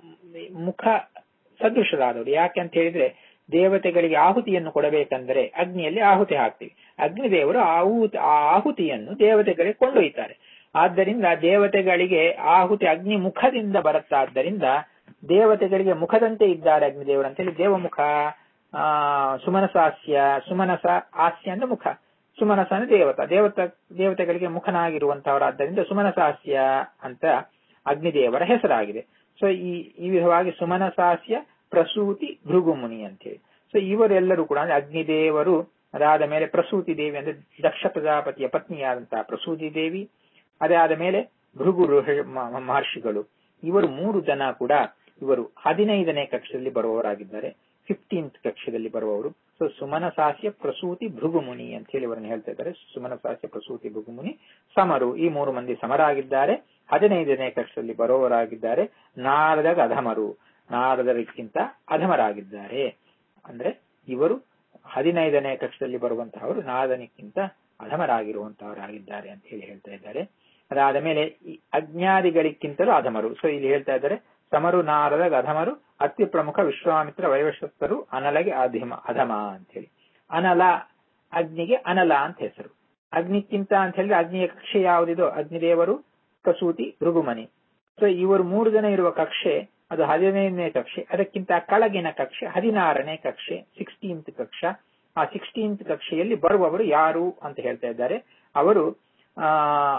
ಮುಖ ಸದೃಶರಾದವರು ಯಾಕೆ ಅಂತ ಹೇಳಿದ್ರೆ ದೇವತೆಗಳಿಗೆ ಆಹುತಿಯನ್ನು ಕೊಡಬೇಕಂದ್ರೆ ಅಗ್ನಿಯಲ್ಲಿ ಆಹುತಿ ಹಾಕ್ತೀವಿ ಅಗ್ನಿದೇವರು ಆಹುತಿ ಆ ಆಹುತಿಯನ್ನು ದೇವತೆಗಳಿಗೆ ಕೊಂಡೊಯ್ತಾರೆ ಆದ್ದರಿಂದ ದೇವತೆಗಳಿಗೆ ಆಹುತಿ ಅಗ್ನಿ ಮುಖದಿಂದ ಬರುತ್ತಾದ್ದರಿಂದ ದೇವತೆಗಳಿಗೆ ಮುಖದಂತೆ ಇದ್ದಾರೆ ಅಗ್ನಿದೇವರು ಅಂತ ಹೇಳಿ ದೇವಮುಖ ಆ ಸುಮನಸಾಸ್ಯ ಸುಮನಸ ಹಾಸ್ಯ ಅಂದ್ರೆ ಮುಖ ಸುಮನಸ ಅಂದ್ರೆ ದೇವತ ದೇವತ ದೇವತೆಗಳಿಗೆ ಮುಖನಾಗಿರುವಂತಹವರಾದ್ದರಿಂದ ಸುಮನಸಾಸ್ಯ ಅಂತ ಅಗ್ನಿದೇವರ ಹೆಸರಾಗಿದೆ ಸೊ ಈ ಈ ವಿಧವಾಗಿ ಸುಮನಸಾಸ್ಯ ಪ್ರಸೂತಿ ಭೃಗುಮುನಿ ಅಂತ ಹೇಳಿ ಸೊ ಇವರೆಲ್ಲರೂ ಕೂಡ ಅಂದ್ರೆ ಅಗ್ನಿದೇವರು ಅದಾದ ಮೇಲೆ ಪ್ರಸೂತಿ ದೇವಿ ಅಂದ್ರೆ ದಕ್ಷ ಪ್ರಜಾಪತಿಯ ಪತ್ನಿಯಾದಂತಹ ಪ್ರಸೂತಿ ದೇವಿ ಅದೇ ಆದ ಮೇಲೆ ಭೃಗು ಮಹರ್ಷಿಗಳು ಇವರು ಮೂರು ಜನ ಕೂಡ ಇವರು ಹದಿನೈದನೇ ಕಕ್ಷದಲ್ಲಿ ಬರುವವರಾಗಿದ್ದಾರೆ ಫಿಫ್ಟೀನ್ತ್ ಕಕ್ಷದಲ್ಲಿ ಬರುವವರು ಸೊ ಸುಮನಸಾಸ್ಯ ಪ್ರಸೂತಿ ಭೃಗುಮುನಿ ಅಂತ ಹೇಳಿ ಇವರನ್ನು ಹೇಳ್ತಾ ಇದ್ದಾರೆ ಸುಮನಸಾಸ್ಯ ಪ್ರಸೂತಿ ಭೃಗುಮುನಿ ಸಮರು ಈ ಮೂರು ಮಂದಿ ಸಮರಾಗಿದ್ದಾರೆ ಹದಿನೈದನೇ ಕಕ್ಷದಲ್ಲಿ ಬರುವವರಾಗಿದ್ದಾರೆ ನಾರದಗ ಅಧಮರು ನಾರದರಿಗಿಂತ ಅಧಮರಾಗಿದ್ದಾರೆ ಅಂದ್ರೆ ಇವರು ಹದಿನೈದನೇ ಕಕ್ಷದಲ್ಲಿ ಬರುವಂತಹವರು ನಾರದನಿಕ್ಕಿಂತ ಅಧಮರಾಗಿರುವಂತಹವರಾಗಿದ್ದಾರೆ ಅಂತ ಹೇಳಿ ಹೇಳ್ತಾ ಇದ್ದಾರೆ ಅದಾದ ಮೇಲೆ ಈ ಅಜ್ಞಾದಿಗಳಿಗಿಂತಲೂ ಅಧಮರು ಸೊ ಇಲ್ಲಿ ಹೇಳ್ತಾ ಇದ್ದಾರೆ ಸಮರು ನಾರದ ಅಧಮರು ಅತಿ ಪ್ರಮುಖ ವಿಶ್ವಾಮಿತ್ರ ವೈವಶ್ವತರು ಅನಲಗೆ ಅಧಿಮ ಅಧಮ ಅಂತ ಹೇಳಿ ಅನಲ ಅಗ್ನಿಗೆ ಅನಲ ಅಂತ ಹೆಸರು ಅಗ್ನಿಕ್ಕಿಂತ ಅಂತ ಹೇಳಿದ್ರೆ ಅಗ್ನಿಯ ಕಕ್ಷೆ ಯಾವುದಿದೋ ಅಗ್ನಿದೇವರು ಕಸೂತಿ ಭೃಗುಮನಿ ಸೊ ಇವರು ಮೂರು ಜನ ಇರುವ ಕಕ್ಷೆ ಅದು ಹದಿನೈದನೇ ಕಕ್ಷೆ ಅದಕ್ಕಿಂತ ಕೆಳಗಿನ ಕಕ್ಷೆ ಹದಿನಾರನೇ ಕಕ್ಷೆ ಸಿಕ್ಸ್ಟೀನ್ತ್ ಕಕ್ಷ ಆ ಸಿಕ್ಸ್ಟೀನ್ತ್ ಕಕ್ಷೆಯಲ್ಲಿ ಬರುವವರು ಯಾರು ಅಂತ ಹೇಳ್ತಾ ಇದ್ದಾರೆ ಅವರು ಆ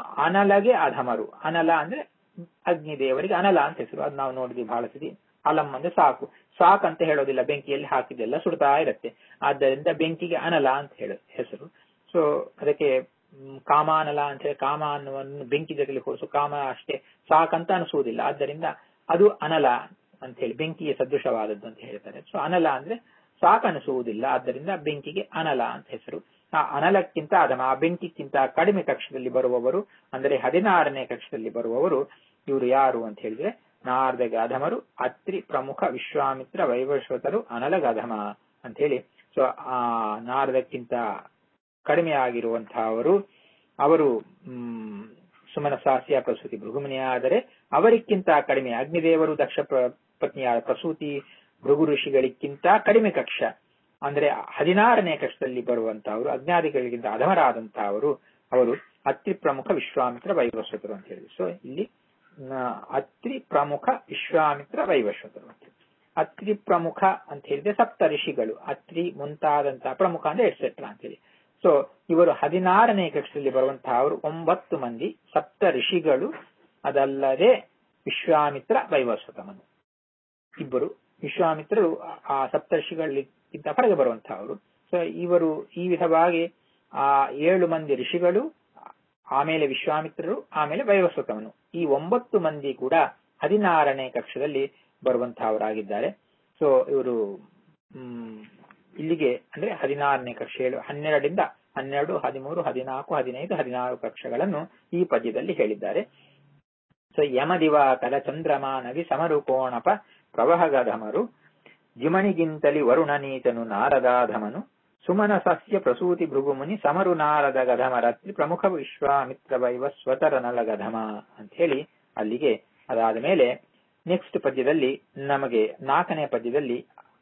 ಅನಲಗೆ ಅಧಮರು ಅನಲ ಅಂದ್ರೆ ಅಗ್ನಿದೇವರಿಗೆ ಅನಲ ಅಂತ ಹೆಸರು ಅದು ನಾವು ನೋಡಿದ್ವಿ ಬಹಳ ಸತಿ ಅಲಂ ಅಂದ್ರೆ ಸಾಕು ಸಾಕ್ ಅಂತ ಹೇಳೋದಿಲ್ಲ ಬೆಂಕಿಯಲ್ಲಿ ಹಾಕಿದೆಲ್ಲ ಸುಡ್ತಾ ಇರತ್ತೆ ಆದ್ದರಿಂದ ಬೆಂಕಿಗೆ ಅನಲ ಅಂತ ಹೇಳ ಹೆಸರು ಸೊ ಅದಕ್ಕೆ ಕಾಮಾನಲ ಅಂತ ಹೇಳಿ ಕಾಮ ಅನ್ನುವನ್ನು ಬೆಂಕಿ ಜಗಲಿ ಹೋಲಿಸು ಕಾಮ ಅಷ್ಟೇ ಸಾಕಂತ ಅನಿಸುವುದಿಲ್ಲ ಆದ್ದರಿಂದ ಅದು ಅನಲ ಅಂತ ಹೇಳಿ ಬೆಂಕಿಗೆ ಸದೃಶವಾದದ್ದು ಅಂತ ಹೇಳ್ತಾರೆ ಸೊ ಅನಲ ಅಂದ್ರೆ ಸಾಕನಿಸುವುದಿಲ್ಲ ಆದ್ದರಿಂದ ಬೆಂಕಿಗೆ ಅನಲ ಅಂತ ಹೆಸರು ಆ ಅನಲಕ್ಕಿಂತ ಅದಮ ಆ ಬೆಂಕಿಕ್ಕಿಂತ ಕಡಿಮೆ ಕಕ್ಷದಲ್ಲಿ ಬರುವವರು ಅಂದರೆ ಹದಿನಾರನೇ ಕಕ್ಷದಲ್ಲಿ ಬರುವವರು ಇವರು ಯಾರು ಅಂತ ಹೇಳಿದ್ರೆ ನಾರ್ದಗ ಅಧಮರು ಅತ್ರಿ ಪ್ರಮುಖ ವಿಶ್ವಾಮಿತ್ರ ವೈವಶ್ವತರು ಅನಲಗ ಅಧಮ ಅಂತ ಹೇಳಿ ಸೊ ಆ ನಾರದಕ್ಕಿಂತ ಕಡಿಮೆ ಆಗಿರುವಂತಹವರು ಅವರು ಹ್ಮ್ ಸುಮನಸಾಸ್ಯ ಪ್ರಸೂತಿ ಭೃಗುಮನಿಯಾದರೆ ಅವರಿಕ್ಕಿಂತ ಕಡಿಮೆ ಅಗ್ನಿದೇವರು ದಕ್ಷ ಪತ್ನಿಯಾದ ಪ್ರಸೂತಿ ಭೃಗು ಋಷಿಗಳಿಗಿಂತ ಕಡಿಮೆ ಕಕ್ಷ ಅಂದ್ರೆ ಹದಿನಾರನೇ ಕಕ್ಷದಲ್ಲಿ ಬರುವಂತಹವರು ಅಜ್ಞಾದಿಗಳಿಗಿಂತ ಅಧಮರಾದಂತಹವರು ಅವರು ಅತ್ರಿ ಪ್ರಮುಖ ವಿಶ್ವಾಮಿತ್ರ ವೈವಸ್ವತರು ಅಂತ ಹೇಳಿದ್ರು ಸೊ ಇಲ್ಲಿ ಅತ್ರಿ ಪ್ರಮುಖ ವಿಶ್ವಾಮಿತ್ರ ವೈವಸ್ವತರು ಅಂತ ಅತ್ರಿ ಪ್ರಮುಖ ಅಂತ ಹೇಳಿದ್ರೆ ಸಪ್ತ ಋಷಿಗಳು ಅತ್ರಿ ಮುಂತಾದಂತಹ ಪ್ರಮುಖ ಅಂದ್ರೆ ಎಟ್ಸೆಟ್ರಾ ಅಂತ ಹೇಳಿ ಸೊ ಇವರು ಹದಿನಾರನೇ ಕಕ್ಷದಲ್ಲಿ ಬರುವಂತಹ ಅವರು ಒಂಬತ್ತು ಮಂದಿ ಸಪ್ತ ಋಷಿಗಳು ಅದಲ್ಲದೆ ವಿಶ್ವಾಮಿತ್ರ ವೈವಸ್ವತಮನು ಇಬ್ಬರು ವಿಶ್ವಾಮಿತ್ರರು ಆ ಸಪ್ತರ್ಷಿಗಳಿಗಿಂತ ಹೊರಗೆ ಬರುವಂತಹವರು ಸೊ ಇವರು ಈ ವಿಧವಾಗಿ ಆ ಏಳು ಮಂದಿ ಋಷಿಗಳು ಆಮೇಲೆ ವಿಶ್ವಾಮಿತ್ರರು ಆಮೇಲೆ ವೈವಸ್ವತಮನು ಈ ಒಂಬತ್ತು ಮಂದಿ ಕೂಡ ಹದಿನಾರನೇ ಕಕ್ಷದಲ್ಲಿ ಬರುವಂತಹವರಾಗಿದ್ದಾರೆ ಸೊ ಇವರು ಹ್ಮ್ ಇಲ್ಲಿಗೆ ಅಂದ್ರೆ ಹದಿನಾರನೇ ಕಕ್ಷೆ ಏಳು ಹನ್ನೆರಡರಿಂದ ಹನ್ನೆರಡು ಹದಿಮೂರು ಹದಿನಾಲ್ಕು ಹದಿನೈದು ಹದಿನಾರು ಕಕ್ಷಗಳನ್ನು ಈ ಪದ್ಯದಲ್ಲಿ ಹೇಳಿದ್ದಾರೆ ಸೊ ಯಮದಿವಾಕರ ಚಂದ್ರಮಾನವಿ ಸಮರುಕೋಣಪ ಪ್ರವಹಗಧಮರು ಜಿಮಣಿಗಿಂತಲಿ ವರುಣನೀತನು ನಾರದಾಧಮನು ಸುಮನ ಸಸ್ಯ ಪ್ರಸೂತಿ ಭೃಗುಮುನಿ ಸಮರು ನಾರದ ಗಧಮರತ್ರಿ ಪ್ರಮುಖ ವಿಶ್ವಾಮಿತ್ರ ವೈವ ಸ್ವತರ ನಲಗಧಮ ಅಂತ ಹೇಳಿ ಅಲ್ಲಿಗೆ ಅದಾದ ಮೇಲೆ ನೆಕ್ಸ್ಟ್ ಪದ್ಯದಲ್ಲಿ ನಮಗೆ ನಾಲ್ಕನೇ ಪದ್ಯದಲ್ಲಿ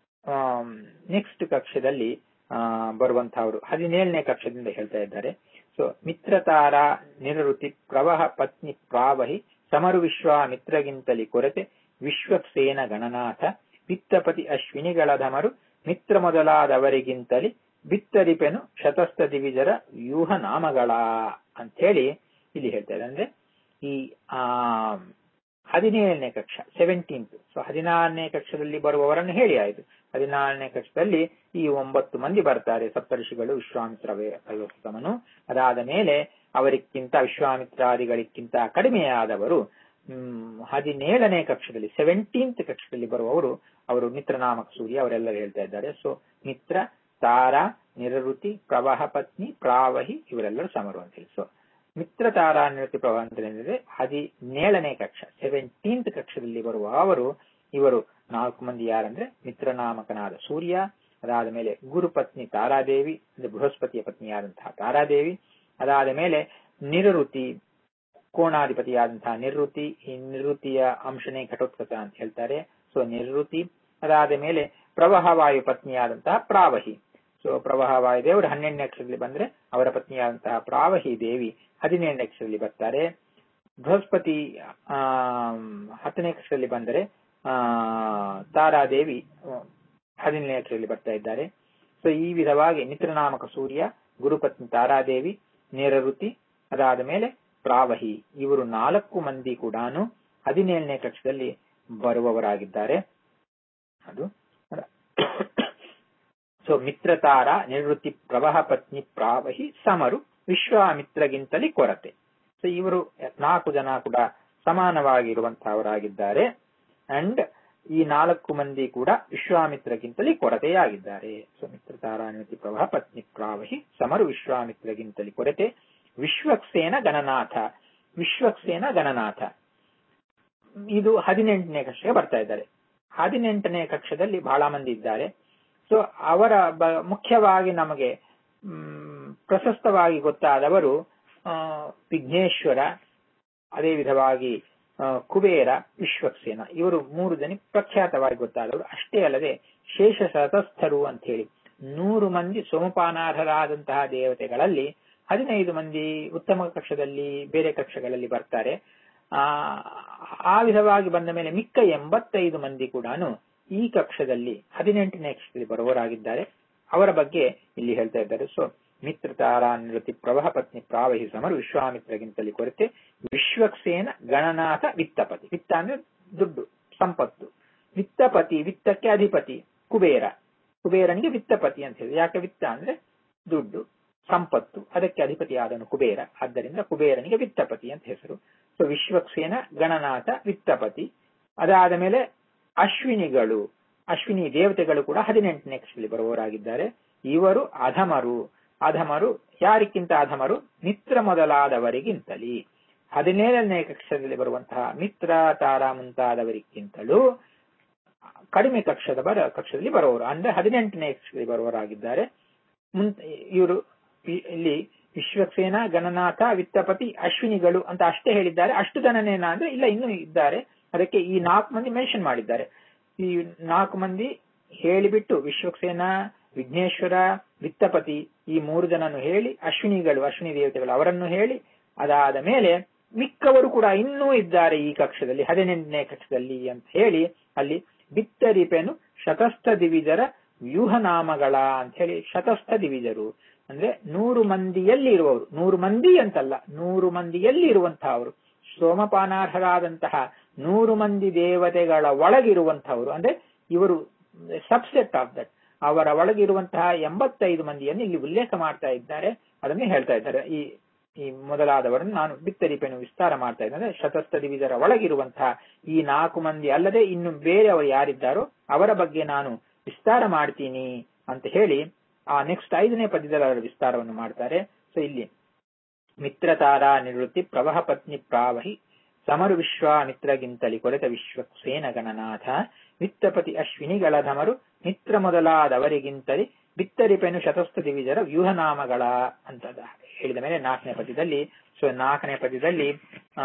ನೆಕ್ಸ್ಟ್ ಕಕ್ಷದಲ್ಲಿ ಆ ಬರುವಂತಹವರು ಹದಿನೇಳನೇ ಕಕ್ಷದಿಂದ ಹೇಳ್ತಾ ಇದ್ದಾರೆ ಸೊ ಮಿತ್ರತಾರ ನಿರೃತಿ ಪ್ರವಹ ಪತ್ನಿ ಪ್ರಾವಹಿ ಸಮರು ವಿಶ್ವಾಮಿತ್ರಗಿಂತಲಿ ಕೊರತೆ ವಿಶ್ವಕ್ಸೇನ ಗಣನಾಥ ವಿತ್ತಪತಿ ಅಶ್ವಿನಿಗಳ ಧಮರು ಮಿತ್ರ ಮೊದಲಾದವರಿಗಿಂತಲಿ ಬಿತ್ತರಿಪೆನು ಶತಸ್ಥ ದಿವಿಜರ ವ್ಯೂಹ ನಾಮಗಳ ಅಂತ ಹೇಳಿ ಇಲ್ಲಿ ಹೇಳ್ತಾ ಇದೆ ಅಂದ್ರೆ ಈ ಆ ಹದಿನೇಳನೇ ಕಕ್ಷ ಸೆವೆಂಟೀನ್ತ್ ಸೊ ಹದಿನಾರನೇ ಕಕ್ಷದಲ್ಲಿ ಬರುವವರನ್ನು ಹೇಳಿ ಆಯ್ತು ಹದಿನಾರನೇ ಕಕ್ಷದಲ್ಲಿ ಈ ಒಂಬತ್ತು ಮಂದಿ ಬರ್ತಾರೆ ಸಪ್ತರ್ಷಿಗಳು ವಿಶ್ವಾಮಿತ್ರ ವಯೋಸ್ತಮನು ಅದಾದ ಮೇಲೆ ಅವರಿಗಿಂತ ವಿಶ್ವಾಮಿತ್ರಾದಿಗಳಿಗಿಂತ ಕಡಿಮೆಯಾದವರು ಹ್ಮ್ ಹದಿನೇಳನೇ ಕಕ್ಷದಲ್ಲಿ ಸೆವೆಂಟೀನ್ತ್ ಕಕ್ಷದಲ್ಲಿ ಬರುವವರು ಅವರು ಮಿತ್ರನಾಮಕ ಸೂರ್ಯ ಅವರೆಲ್ಲರೂ ಹೇಳ್ತಾ ಇದ್ದಾರೆ ಸೊ ಮಿತ್ರ ತಾರ ನಿರಋತಿ ಪ್ರವಾಹ ಪತ್ನಿ ಪ್ರಾವಹಿ ಇವರೆಲ್ಲರೂ ಸಮರು ಅಂತ ಹೇಳಿ ಸೊ ಮಿತ್ರ ತಾರಾ ನಿರೃತಿ ಪ್ರವಾಹ ಅಂತ ಹೇಳಿದ್ರೆ ಹದಿನೇಳನೇ ಕಕ್ಷ ಸೆವೆಂಟೀನ್ತ್ ಕಕ್ಷದಲ್ಲಿ ಬರುವ ಅವರು ಇವರು ನಾಲ್ಕು ಮಂದಿ ಯಾರಂದ್ರೆ ಮಿತ್ರನಾಮಕನಾದ ಸೂರ್ಯ ಅದಾದ ಮೇಲೆ ಗುರುಪತ್ನಿ ತಾರಾದೇವಿ ಅಂದ್ರೆ ಬೃಹಸ್ಪತಿಯ ಪತ್ನಿಯಾದಂತಹ ತಾರಾದೇವಿ ಅದಾದ ಮೇಲೆ ನಿರಋತಿ ಕೋಣಾಧಿಪತಿಯಾದಂತಹ ನಿವೃತ್ತಿ ಈ ನಿವೃತ್ತಿಯ ಅಂಶನೇ ಘಟೋತ್ಕಚ ಅಂತ ಹೇಳ್ತಾರೆ ಸೊ ನಿವೃತ್ತಿ ಅದಾದ ಮೇಲೆ ಪ್ರವಾಹವಾಯು ಪತ್ನಿಯಾದಂತಹ ಪ್ರಾವಹಿ ಸೊ ಪ್ರವಾಹವಾಯು ದೇವರು ಹನ್ನೆರಡನೇ ಅಕ್ಷರದಲ್ಲಿ ಬಂದ್ರೆ ಅವರ ಪತ್ನಿಯಾದಂತಹ ಪ್ರಾವಹಿ ದೇವಿ ಹದಿನೇಳನೇ ಅಕ್ಷರದಲ್ಲಿ ಬರ್ತಾರೆ ಬೃಹಸ್ಪತಿ ಆ ಹತ್ತನೇ ಅಕ್ಷರದಲ್ಲಿ ಬಂದರೆ ಆ ತಾರಾದೇವಿ ಹದಿನೇಳನೇ ಅಕ್ಷರದಲ್ಲಿ ಬರ್ತಾ ಇದ್ದಾರೆ ಸೊ ಈ ವಿಧವಾಗಿ ಮಿತ್ರನಾಮಕ ಸೂರ್ಯ ಗುರುಪತ್ನಿ ತಾರಾದೇವಿ ನೇರಋತಿ ಅದಾದ ಮೇಲೆ ಪ್ರಾವಹಿ ಇವರು ನಾಲ್ಕು ಮಂದಿ ಕೂಡ ಹದಿನೇಳನೇ ಕಕ್ಷದಲ್ಲಿ ಬರುವವರಾಗಿದ್ದಾರೆ ಅದು ಸೊ ಮಿತ್ರತಾರ ನಿವೃತ್ತಿ ಪ್ರವಾಹ ಪತ್ನಿ ಪ್ರಾವಹಿ ಸಮರು ವಿಶ್ವಾಮಿತ್ರಗಿಂತಲೇ ಕೊರತೆ ಸೊ ಇವರು ನಾಲ್ಕು ಜನ ಕೂಡ ಸಮಾನವಾಗಿರುವಂತಹವರಾಗಿದ್ದಾರೆ ಅಂಡ್ ಈ ನಾಲ್ಕು ಮಂದಿ ಕೂಡ ವಿಶ್ವಾಮಿತ್ರಗಿಂತಲೇ ಕೊರತೆಯಾಗಿದ್ದಾರೆ ಸೊ ಮಿತ್ರತಾರ ನಿವೃತ್ತಿ ಪ್ರವಾಹ ಪತ್ನಿ ಪ್ರಾವಹಿ ಸಮರು ವಿಶ್ವಾಮಿತ್ರಗಿಂತಲೇ ಕೊರತೆ ವಿಶ್ವಕ್ಸೇನ ಗಣನಾಥ ವಿಶ್ವಕ್ಸೇನ ಗಣನಾಥ ಇದು ಹದಿನೆಂಟನೇ ಕಕ್ಷೆಗೆ ಬರ್ತಾ ಇದ್ದಾರೆ ಹದಿನೆಂಟನೇ ಕಕ್ಷದಲ್ಲಿ ಬಹಳ ಮಂದಿ ಇದ್ದಾರೆ ಸೊ ಅವರ ಮುಖ್ಯವಾಗಿ ನಮಗೆ ಪ್ರಶಸ್ತವಾಗಿ ಗೊತ್ತಾದವರು ವಿಘ್ನೇಶ್ವರ ಅದೇ ವಿಧವಾಗಿ ಕುಬೇರ ವಿಶ್ವಕ್ಸೇನ ಇವರು ಮೂರು ಜನ ಪ್ರಖ್ಯಾತವಾಗಿ ಗೊತ್ತಾದವರು ಅಷ್ಟೇ ಅಲ್ಲದೆ ಶೇಷ ಶತಸ್ಥರು ಅಂತ ಹೇಳಿ ನೂರು ಮಂದಿ ಸೋಮಪಾನಾರ್ಹರಾದಂತಹ ದೇವತೆಗಳಲ್ಲಿ ಹದಿನೈದು ಮಂದಿ ಉತ್ತಮ ಕಕ್ಷದಲ್ಲಿ ಬೇರೆ ಕಕ್ಷಗಳಲ್ಲಿ ಬರ್ತಾರೆ ಆ ಆ ವಿಧವಾಗಿ ಬಂದ ಮೇಲೆ ಮಿಕ್ಕ ಎಂಬತ್ತೈದು ಮಂದಿ ಕೂಡ ಈ ಕಕ್ಷದಲ್ಲಿ ಹದಿನೆಂಟನೇ ಕಕ್ಷದಲ್ಲಿ ಬರುವವರಾಗಿದ್ದಾರೆ ಅವರ ಬಗ್ಗೆ ಇಲ್ಲಿ ಹೇಳ್ತಾ ಇದ್ದಾರೆ ಸೊ ಮಿತ್ರ ತಾರಾ ನಿವೃತ್ತಿ ಪ್ರವಾಹ ಪತ್ನಿ ಪ್ರಾವಹಿ ಸಮರು ವಿಶ್ವಾಮಿತ್ರಗಿಂತಲೇ ಕೊರತೆ ವಿಶ್ವಕ್ಸೇನ ಗಣನಾಥ ವಿತ್ತಪತಿ ವಿತ್ತ ಅಂದ್ರೆ ದುಡ್ಡು ಸಂಪತ್ತು ವಿತ್ತಪತಿ ವಿತ್ತಕ್ಕೆ ಅಧಿಪತಿ ಕುಬೇರ ಕುಬೇರನಿಗೆ ವಿತ್ತಪತಿ ಅಂತ ಹೇಳಿ ಯಾಕೆ ವಿತ್ತ ಅಂದ್ರೆ ದುಡ್ಡು ಸಂಪತ್ತು ಅದಕ್ಕೆ ಅಧಿಪತಿಯಾದನು ಕುಬೇರ ಆದ್ದರಿಂದ ಕುಬೇರನಿಗೆ ವಿತ್ತಪತಿ ಅಂತ ಹೆಸರು ಸೊ ವಿಶ್ವಕ್ಸೇನ ಗಣನಾಥ ವಿತ್ತಪತಿ ಅದಾದ ಮೇಲೆ ಅಶ್ವಿನಿಗಳು ಅಶ್ವಿನಿ ದೇವತೆಗಳು ಕೂಡ ಹದಿನೆಂಟನೇ ಕಕ್ಷದಲ್ಲಿ ಬರುವವರಾಗಿದ್ದಾರೆ ಇವರು ಅಧಮರು ಅಧಮರು ಯಾರಿಗಿಂತ ಅಧಮರು ಮಿತ್ರ ಮೊದಲಾದವರಿಗಿಂತಲೇ ಹದಿನೇಳನೇ ಕಕ್ಷದಲ್ಲಿ ಬರುವಂತಹ ಮಿತ್ರ ತಾರ ಮುಂತಾದವರಿಗಿಂತಲೂ ಕಡಿಮೆ ಕಕ್ಷದ ಬರ ಕಕ್ಷದಲ್ಲಿ ಬರುವವರು ಅಂದ್ರೆ ಹದಿನೆಂಟನೇ ಕಕ್ಷದಲ್ಲಿ ಬರುವವರಾಗಿದ್ದಾರೆ ಇವರು ಇಲ್ಲಿ ವಿಶ್ವಸೇನ ಗಣನಾಥ ವಿತ್ತಪತಿ ಅಶ್ವಿನಿಗಳು ಅಂತ ಅಷ್ಟೇ ಹೇಳಿದ್ದಾರೆ ಅಷ್ಟು ಜನನೇನ ಅಂದ್ರೆ ಇಲ್ಲ ಇನ್ನೂ ಇದ್ದಾರೆ ಅದಕ್ಕೆ ಈ ನಾಲ್ಕು ಮಂದಿ ಮೆನ್ಷನ್ ಮಾಡಿದ್ದಾರೆ ಈ ನಾಲ್ಕು ಮಂದಿ ಹೇಳಿಬಿಟ್ಟು ವಿಶ್ವಕ್ಸೇನ ವಿಘ್ನೇಶ್ವರ ವಿತ್ತಪತಿ ಈ ಮೂರು ಜನನು ಹೇಳಿ ಅಶ್ವಿನಿಗಳು ಅಶ್ವಿನಿ ದೇವತೆಗಳು ಅವರನ್ನು ಹೇಳಿ ಅದಾದ ಮೇಲೆ ಮಿಕ್ಕವರು ಕೂಡ ಇನ್ನೂ ಇದ್ದಾರೆ ಈ ಕಕ್ಷದಲ್ಲಿ ಹದಿನೆಂಟನೇ ಕಕ್ಷದಲ್ಲಿ ಅಂತ ಹೇಳಿ ಅಲ್ಲಿ ಬಿತ್ತರಿಪೆನು ಶತಸ್ಥ ದಿವಿಜರ ವ್ಯೂಹ ನಾಮಗಳ ಅಂತ ಹೇಳಿ ಶತಸ್ಥ ದಿವಿಜರು ಅಂದ್ರೆ ನೂರು ಮಂದಿಯಲ್ಲಿ ಇರುವವರು ನೂರು ಮಂದಿ ಅಂತಲ್ಲ ನೂರು ಮಂದಿಯಲ್ಲಿ ಇರುವಂತಹವರು ಸೋಮಪಾನಾರ್ಹರಾದಂತಹ ನೂರು ಮಂದಿ ದೇವತೆಗಳ ಒಳಗಿರುವಂತಹವರು ಅಂದ್ರೆ ಇವರು ಸಬ್ಸೆಟ್ ಆಫ್ ದಟ್ ಅವರ ಒಳಗಿರುವಂತಹ ಎಂಬತ್ತೈದು ಮಂದಿಯನ್ನು ಇಲ್ಲಿ ಉಲ್ಲೇಖ ಮಾಡ್ತಾ ಇದ್ದಾರೆ ಅದನ್ನೇ ಹೇಳ್ತಾ ಇದ್ದಾರೆ ಈ ಈ ಮೊದಲಾದವರನ್ನು ನಾನು ಬಿತ್ತರಿಪೆನು ವಿಸ್ತಾರ ಮಾಡ್ತಾ ಇದ್ದೇನೆ ಶತಸ್ಥ ದಿವಿಜರ ಒಳಗಿರುವಂತಹ ಈ ನಾಲ್ಕು ಮಂದಿ ಅಲ್ಲದೆ ಇನ್ನು ಬೇರೆಯವರು ಯಾರಿದ್ದಾರೋ ಅವರ ಬಗ್ಗೆ ನಾನು ವಿಸ್ತಾರ ಮಾಡ್ತೀನಿ ಅಂತ ಹೇಳಿ ಆ ನೆಕ್ಸ್ಟ್ ಐದನೇ ಪದ್ಯದಲ್ಲಿ ಅವರ ವಿಸ್ತಾರವನ್ನು ಮಾಡ್ತಾರೆ ಸೊ ಇಲ್ಲಿ ಮಿತ್ರತಾರಾ ನಿವೃತ್ತಿ ಪ್ರವಹ ಪತ್ನಿ ಪ್ರಾವಹಿ ಸಮರು ವಿಶ್ವಾಮಿತ್ರಗಿಂತಲಿ ಕೊರೆತ ವಿಶ್ವ ಸೇನ ಗಣನಾಥ ಮಿತ್ರಪತಿ ಅಶ್ವಿನಿಗಳ ಧಮರು ಮಿತ್ರ ಮೊದಲಾದವರಿಗಿಂತಲಿ ಬಿತ್ತರಿಪೆನು ಶತಸ್ಥ ದಿವಿಜರ ವ್ಯೂಹನಾಮಗಳ ಅಂತ ಹೇಳಿದ ಮೇಲೆ ನಾಲ್ಕನೇ ಪದ್ಯದಲ್ಲಿ ಸೊ ನಾಲ್ಕನೇ ಪದ್ಯದಲ್ಲಿ ಆ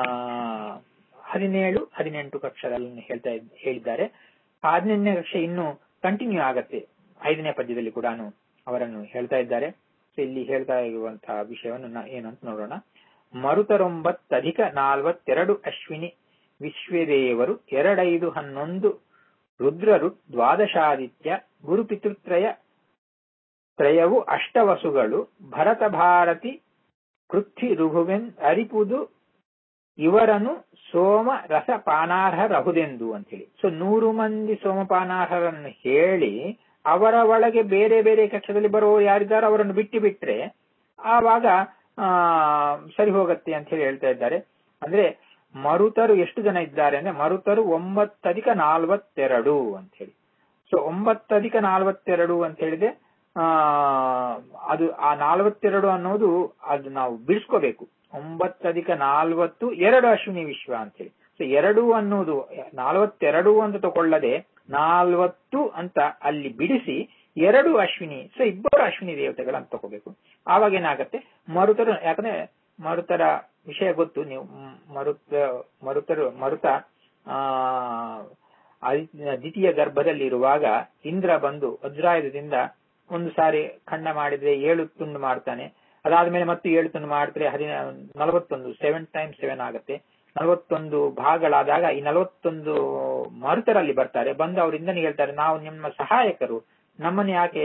ಹದಿನೇಳು ಹದಿನೆಂಟು ಕಕ್ಷೆಗಳನ್ನು ಹೇಳ್ತಾ ಹೇಳಿದ್ದಾರೆ ಹದಿನೆಂಟನೇ ಕಕ್ಷೆ ಇನ್ನು ಕಂಟಿನ್ಯೂ ಆಗತ್ತೆ ಐದನೇ ಪದ್ಯದಲ್ಲಿ ಕೂಡ ಅವರನ್ನು ಹೇಳ್ತಾ ಇದ್ದಾರೆ ಇಲ್ಲಿ ಹೇಳ್ತಾ ಇರುವಂತಹ ವಿಷಯವನ್ನು ಏನು ಅಂತ ನೋಡೋಣ ಮರುತರೊಂಬತ್ತಧಿಕ ನಾಲ್ವತ್ತೆರಡು ಅಶ್ವಿನಿ ವಿಶ್ವದೇವರು ಎರಡೈದು ಹನ್ನೊಂದು ರುದ್ರರು ದ್ವಾದಶಾದಿತ್ಯ ಗುರುಪಿತೃತ್ರಯ ತ್ರಯವು ಅಷ್ಟವಸುಗಳು ಭರತ ಭಾರತಿ ಪೃಥ್ವಿ ರುಘುವೆನ್ ಅರಿಪುದು ಇವರನ್ನು ಸೋಮ ರಸಪಾನಾರ್ಹರಹುದೆಂದು ಅಂತೇಳಿ ಸೊ ನೂರು ಮಂದಿ ಸೋಮಪಾನಾರ್ಹರನ್ನು ಹೇಳಿ ಅವರ ಒಳಗೆ ಬೇರೆ ಬೇರೆ ಕಕ್ಷದಲ್ಲಿ ಬರುವವರು ಯಾರಿದ್ದಾರೋ ಅವರನ್ನು ಬಿಟ್ಟು ಬಿಟ್ರೆ ಆವಾಗ ಆ ಸರಿ ಹೋಗತ್ತೆ ಅಂತ ಹೇಳಿ ಹೇಳ್ತಾ ಇದ್ದಾರೆ ಅಂದ್ರೆ ಮರುತರು ಎಷ್ಟು ಜನ ಇದ್ದಾರೆ ಅಂದ್ರೆ ಮರುತರು ಒಂಬತ್ತಧಿಕ ನಾಲ್ವತ್ತೆರಡು ಅಂತ ಹೇಳಿ ಸೊ ಒಂಬತ್ತಧಿಕ ನಾಲ್ವತ್ತೆರಡು ಅಂತ ಹೇಳಿದೆ ಆ ಅದು ಆ ನಾಲ್ವತ್ತೆರಡು ಅನ್ನೋದು ಅದು ನಾವು ಬಿಡಿಸ್ಕೋಬೇಕು ಒಂಬತ್ತಧಿಕ ನಾಲ್ವತ್ತು ಎರಡು ಅಶ್ವಿನಿ ವಿಶ್ವ ಅಂತ ಹೇಳಿ ಸೊ ಎರಡು ಅನ್ನೋದು ನಾಲ್ವತ್ತೆರಡು ಅಂತ ತಗೊಳ್ಳದೆ ನಾಲ್ವತ್ತು ಅಂತ ಅಲ್ಲಿ ಬಿಡಿಸಿ ಎರಡು ಅಶ್ವಿನಿ ಸೊ ಇಬ್ಬರು ಅಶ್ವಿನಿ ದೇವತೆಗಳಂತ ತಗೋಬೇಕು ಆವಾಗ ಏನಾಗತ್ತೆ ಮರುತರು ಯಾಕಂದ್ರೆ ಮರುತರ ವಿಷಯ ಗೊತ್ತು ನೀವು ಮರುತ ಮರುತರು ಮರುತ ಆ ದ್ವಿತೀಯ ಗರ್ಭದಲ್ಲಿ ಇರುವಾಗ ಇಂದ್ರ ಬಂದು ವಜ್ರಾಯುಧದಿಂದ ಒಂದು ಸಾರಿ ಖಂಡ ಮಾಡಿದ್ರೆ ಏಳು ತುಂಡು ಮಾಡ್ತಾನೆ ಅದಾದ್ಮೇಲೆ ಮತ್ತೆ ಏಳು ತುಂಡು ಮಾಡಿದ್ರೆ ಹದಿನ ನಲವತ್ತೊಂದು ಸೆವೆನ್ ಟೈಮ್ ಸೆವೆನ್ ಆಗುತ್ತೆ ನಲವತ್ತೊಂದು ಭಾಗಗಳಾದಾಗ ಈ ನಲವತ್ತೊಂದು ಮರುತರಲ್ಲಿ ಬರ್ತಾರೆ ಬಂದು ಅವರಿಂದ ಹೇಳ್ತಾರೆ ನಾವು ನಿಮ್ಮ ಸಹಾಯಕರು ನಮ್ಮನ್ನು ಯಾಕೆ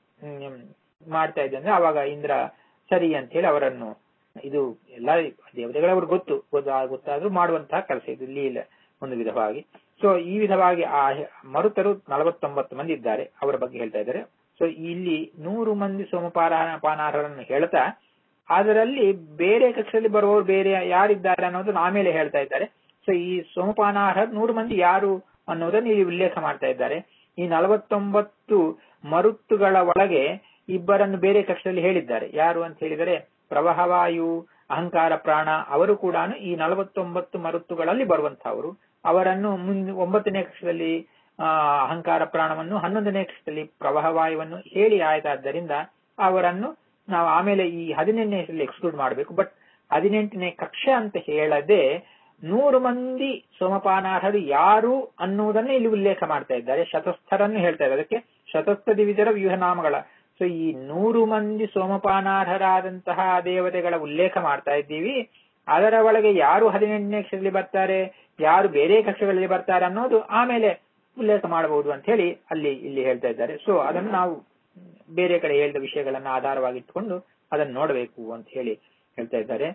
ಮಾಡ್ತಾ ಇದ್ದೆ ಅಂದ್ರೆ ಅವಾಗ ಇಂದ್ರ ಸರಿ ಅಂತ ಹೇಳಿ ಅವರನ್ನು ಇದು ಎಲ್ಲ ದೇವತೆಗಳವ್ರಿಗೆ ಗೊತ್ತು ಗೊತ್ತಾದ್ರೂ ಮಾಡುವಂತಹ ಕೆಲಸ ಇದು ಲೀಲ ಒಂದು ವಿಧವಾಗಿ ಸೊ ಈ ವಿಧವಾಗಿ ಆ ಮರುತರು ನಲವತ್ತೊಂಬತ್ತು ಮಂದಿ ಇದ್ದಾರೆ ಅವರ ಬಗ್ಗೆ ಹೇಳ್ತಾ ಇದ್ದಾರೆ ಸೊ ಇಲ್ಲಿ ನೂರು ಮಂದಿ ಸೋಮಪಾನ ಪಾನಾರ್ಹರನ್ನು ಹೇಳ್ತಾ ಅದರಲ್ಲಿ ಬೇರೆ ಕಕ್ಷೆಯಲ್ಲಿ ಬರುವವರು ಬೇರೆ ಯಾರಿದ್ದಾರೆ ಅನ್ನೋದನ್ನ ಆಮೇಲೆ ಹೇಳ್ತಾ ಇದ್ದಾರೆ ಸೊ ಈ ಸೋಮಪಾನಾರ್ಹ ನೂರು ಮಂದಿ ಯಾರು ಅನ್ನೋದನ್ನು ಇಲ್ಲಿ ಉಲ್ಲೇಖ ಮಾಡ್ತಾ ಇದ್ದಾರೆ ಈ ನಲವತ್ತೊಂಬತ್ತು ಮರುತ್ತುಗಳ ಒಳಗೆ ಇಬ್ಬರನ್ನು ಬೇರೆ ಕಕ್ಷೆಯಲ್ಲಿ ಹೇಳಿದ್ದಾರೆ ಯಾರು ಅಂತ ಹೇಳಿದರೆ ಪ್ರವಾಹವಾಯು ಅಹಂಕಾರ ಪ್ರಾಣ ಅವರು ಕೂಡ ಈ ನಲವತ್ತೊಂಬತ್ತು ಮರುತ್ತುಗಳಲ್ಲಿ ಬರುವಂತಹವರು ಅವರನ್ನು ಮುಂದೆ ಒಂಬತ್ತನೇ ಕಕ್ಷದಲ್ಲಿ ಆ ಅಹಂಕಾರ ಪ್ರಾಣವನ್ನು ಹನ್ನೊಂದನೇ ಕಕ್ಷದಲ್ಲಿ ಪ್ರವಾಹವಾಯುವನ್ನು ಹೇಳಿ ಆಯ್ತಾದ್ದರಿಂದ ಅವರನ್ನು ನಾವು ಆಮೇಲೆ ಈ ಹದಿನೆಂಟನೇ ಎಕ್ಸ್ಕ್ಲೂಡ್ ಮಾಡಬೇಕು ಬಟ್ ಹದಿನೆಂಟನೇ ಕಕ್ಷೆ ಅಂತ ಹೇಳದೆ ನೂರು ಮಂದಿ ಸೋಮಪಾನಾರ್ಹರು ಯಾರು ಅನ್ನುವುದನ್ನು ಇಲ್ಲಿ ಉಲ್ಲೇಖ ಮಾಡ್ತಾ ಇದ್ದಾರೆ ಶತಸ್ಥರನ್ನು ಹೇಳ್ತಾ ಇದ್ದಾರೆ ಅದಕ್ಕೆ ಶತಸ್ಥ ದಿವಿಜರ ವ್ಯೂಹನಾಮಗಳ ಸೊ ಈ ನೂರು ಮಂದಿ ಸೋಮಪಾನಾರ್ಹರಾದಂತಹ ದೇವತೆಗಳ ಉಲ್ಲೇಖ ಮಾಡ್ತಾ ಇದ್ದೀವಿ ಅದರ ಒಳಗೆ ಯಾರು ಹದಿನೆಂಟನೇ ಕಕ್ಷೆಯಲ್ಲಿ ಬರ್ತಾರೆ ಯಾರು ಬೇರೆ ಕಕ್ಷೆಗಳಲ್ಲಿ ಬರ್ತಾರೆ ಅನ್ನೋದು ಆಮೇಲೆ ಉಲ್ಲೇಖ ಮಾಡಬಹುದು ಅಂತ ಹೇಳಿ ಅಲ್ಲಿ ಇಲ್ಲಿ ಹೇಳ್ತಾ ಇದ್ದಾರೆ ಸೊ ಅದನ್ನು ನಾವು ಬೇರೆ ಕಡೆ ಹೇಳಿದ ವಿಷಯಗಳನ್ನ ಆಧಾರವಾಗಿಟ್ಕೊಂಡು ಅದನ್ನು ನೋಡಬೇಕು ಅಂತ ಹೇಳಿ ಹೇಳ್ತಾ ಇದ್ದಾರೆ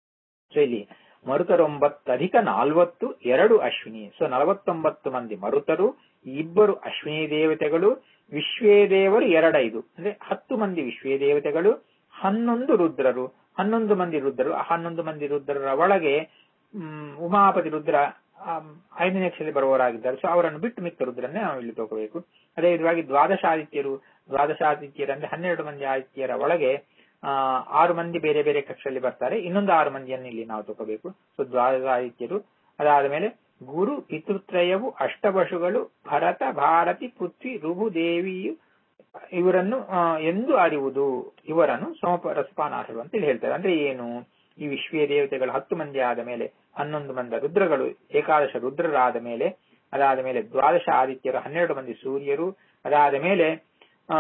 ಸೊ ಇಲ್ಲಿ ಮರುತರೊಂಬತ್ತು ಅಧಿಕ ನಾಲ್ವತ್ತು ಎರಡು ಅಶ್ವಿನಿ ಸೊ ನಲವತ್ತೊಂಬತ್ತು ಮಂದಿ ಮರುತರು ಇಬ್ಬರು ಅಶ್ವಿನಿ ದೇವತೆಗಳು ವಿಶ್ವೇ ದೇವರು ಎರಡೈದು ಅಂದ್ರೆ ಹತ್ತು ಮಂದಿ ವಿಶ್ವೇ ದೇವತೆಗಳು ಹನ್ನೊಂದು ರುದ್ರರು ಹನ್ನೊಂದು ಮಂದಿ ರುದ್ರರು ಆ ಹನ್ನೊಂದು ಮಂದಿ ರುದ್ರರ ಒಳಗೆ ಹ್ಮ್ ಉಮಾಪತಿ ರುದ್ರ ಐದನೇ ಕ್ಷೇತ್ರ ಬರುವವರಾಗಿದ್ದಾರೆ ಸೊ ಅವರನ್ನು ಬಿಟ್ಟು ಮಿಕ್ಕ ರುದ್ರನ್ನೇ ನಾವು ಇಲ್ಲಿ ತಗೋಬೇಕು ಅದೇ ವಿಧವಾಗಿ ದ್ವಾದಶ ಆದಿತ್ಯರು ದ್ವಾದಶ ಆದಿತ್ಯರು ಅಂದ್ರೆ ಹನ್ನೆರಡು ಮಂದಿ ಆದಿತ್ಯರ ಒಳಗೆ ಆ ಆರು ಮಂದಿ ಬೇರೆ ಬೇರೆ ಕಕ್ಷೆಯಲ್ಲಿ ಬರ್ತಾರೆ ಇನ್ನೊಂದು ಆರು ಮಂದಿಯನ್ನು ಇಲ್ಲಿ ನಾವು ತಗೋಬೇಕು ಸೊ ದ್ವಾದಶ ಆದಿತ್ಯರು ಅದಾದ ಮೇಲೆ ಗುರು ಪಿತೃತ್ರಯವು ಅಷ್ಟವಶುಗಳು ಭರತ ಭಾರತಿ ಪೃಥ್ವಿ ರುಭು ದೇವಿಯು ಇವರನ್ನು ಎಂದು ಅರಿಯುವುದು ಇವರನ್ನು ಸಮಪ ರಸಪಾನಾರ್ಹರು ಅಂತ ಹೇಳಿ ಹೇಳ್ತಾರೆ ಅಂದ್ರೆ ಏನು ಈ ವಿಶ್ವೀಯ ದೇವತೆಗಳು ಹತ್ತು ಮಂದಿ ಆದ ಮೇಲೆ ಹನ್ನೊಂದು ಮಂದಿ ರುದ್ರಗಳು ಏಕಾದಶ ರುದ್ರರಾದ ಮೇಲೆ ಅದಾದ ಮೇಲೆ ದ್ವಾದಶ ಆದಿತ್ಯರು ಹನ್ನೆರಡು ಮಂದಿ ಸೂರ್ಯರು ಅದಾದ ಮೇಲೆ ಆ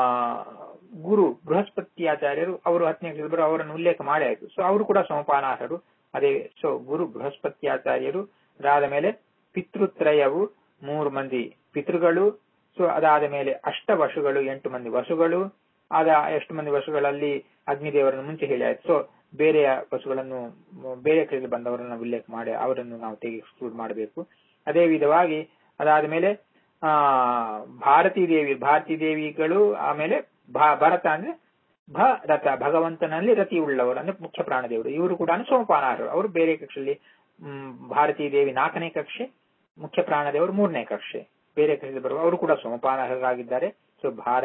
ಗುರು ಬೃಹಸ್ಪತ್ಯಾಚಾರ್ಯರು ಅವರು ಹತ್ತನೇ ಬರೋ ಅವರನ್ನು ಉಲ್ಲೇಖ ಮಾಡಿ ಆಯ್ತು ಸೊ ಅವರು ಕೂಡ ಸಮಪಾನಾರ್ಹರು ಅದೇ ಸೊ ಗುರು ಬೃಹಸ್ಪತ್ಯಾಚಾರ್ಯರು ಅದಾದ ಮೇಲೆ ಪಿತೃತ್ರಯವು ಮೂರು ಮಂದಿ ಪಿತೃಗಳು ಸೊ ಅದಾದ ಮೇಲೆ ಅಷ್ಟ ವಶುಗಳು ಎಂಟು ಮಂದಿ ವಸುಗಳು ಆದ ಎಷ್ಟು ಮಂದಿ ವಸುಗಳಲ್ಲಿ ಅಗ್ನಿದೇವರನ್ನು ಮುಂಚೆ ಹೇಳಿ ಆಯ್ತು ಸೊ ಬೇರೆಯ ವಸುಗಳನ್ನು ಬೇರೆ ಕಡೆಯಲ್ಲಿ ಬಂದವರನ್ನು ಉಲ್ಲೇಖ ಮಾಡಿ ಅವರನ್ನು ನಾವು ತೆಗೆ ಎಕ್ಸ್ಕ್ಲೂಡ್ ಮಾಡಬೇಕು ಅದೇ ವಿಧವಾಗಿ ಅದಾದ ಮೇಲೆ ಆ ಭಾರತೀ ದೇವಿ ಭಾರತೀ ದೇವಿಗಳು ಆಮೇಲೆ ಭರತ ಅಂದ್ರೆ ಭರತ ಭಗವಂತನಲ್ಲಿ ರತಿ ಉಳ್ಳವರು ಅಂದ್ರೆ ಮುಖ್ಯ ಪ್ರಾಣದೇವರು ಇವರು ಕೂಡ ಸೋಮಪಾನಾರರು ಅವರು ಬೇರೆ ಕಕ್ಷೆಯಲ್ಲಿ ಹ್ಮ್ ಭಾರತೀ ದೇವಿ ನಾಲ್ಕನೇ ಕಕ್ಷೆ ಮುಖ್ಯ ಪ್ರಾಣದೇವರು ಮೂರನೇ ಕಕ್ಷೆ ಬೇರೆ ಕಕ್ಷೆಯಲ್ಲಿ ಬರುವ ಅವರು ಕೂಡ ಸೋಮಪಾನಾರ್ಹರಾಗಿದ್ದಾರೆ ಸೊ ಭಾರತಿ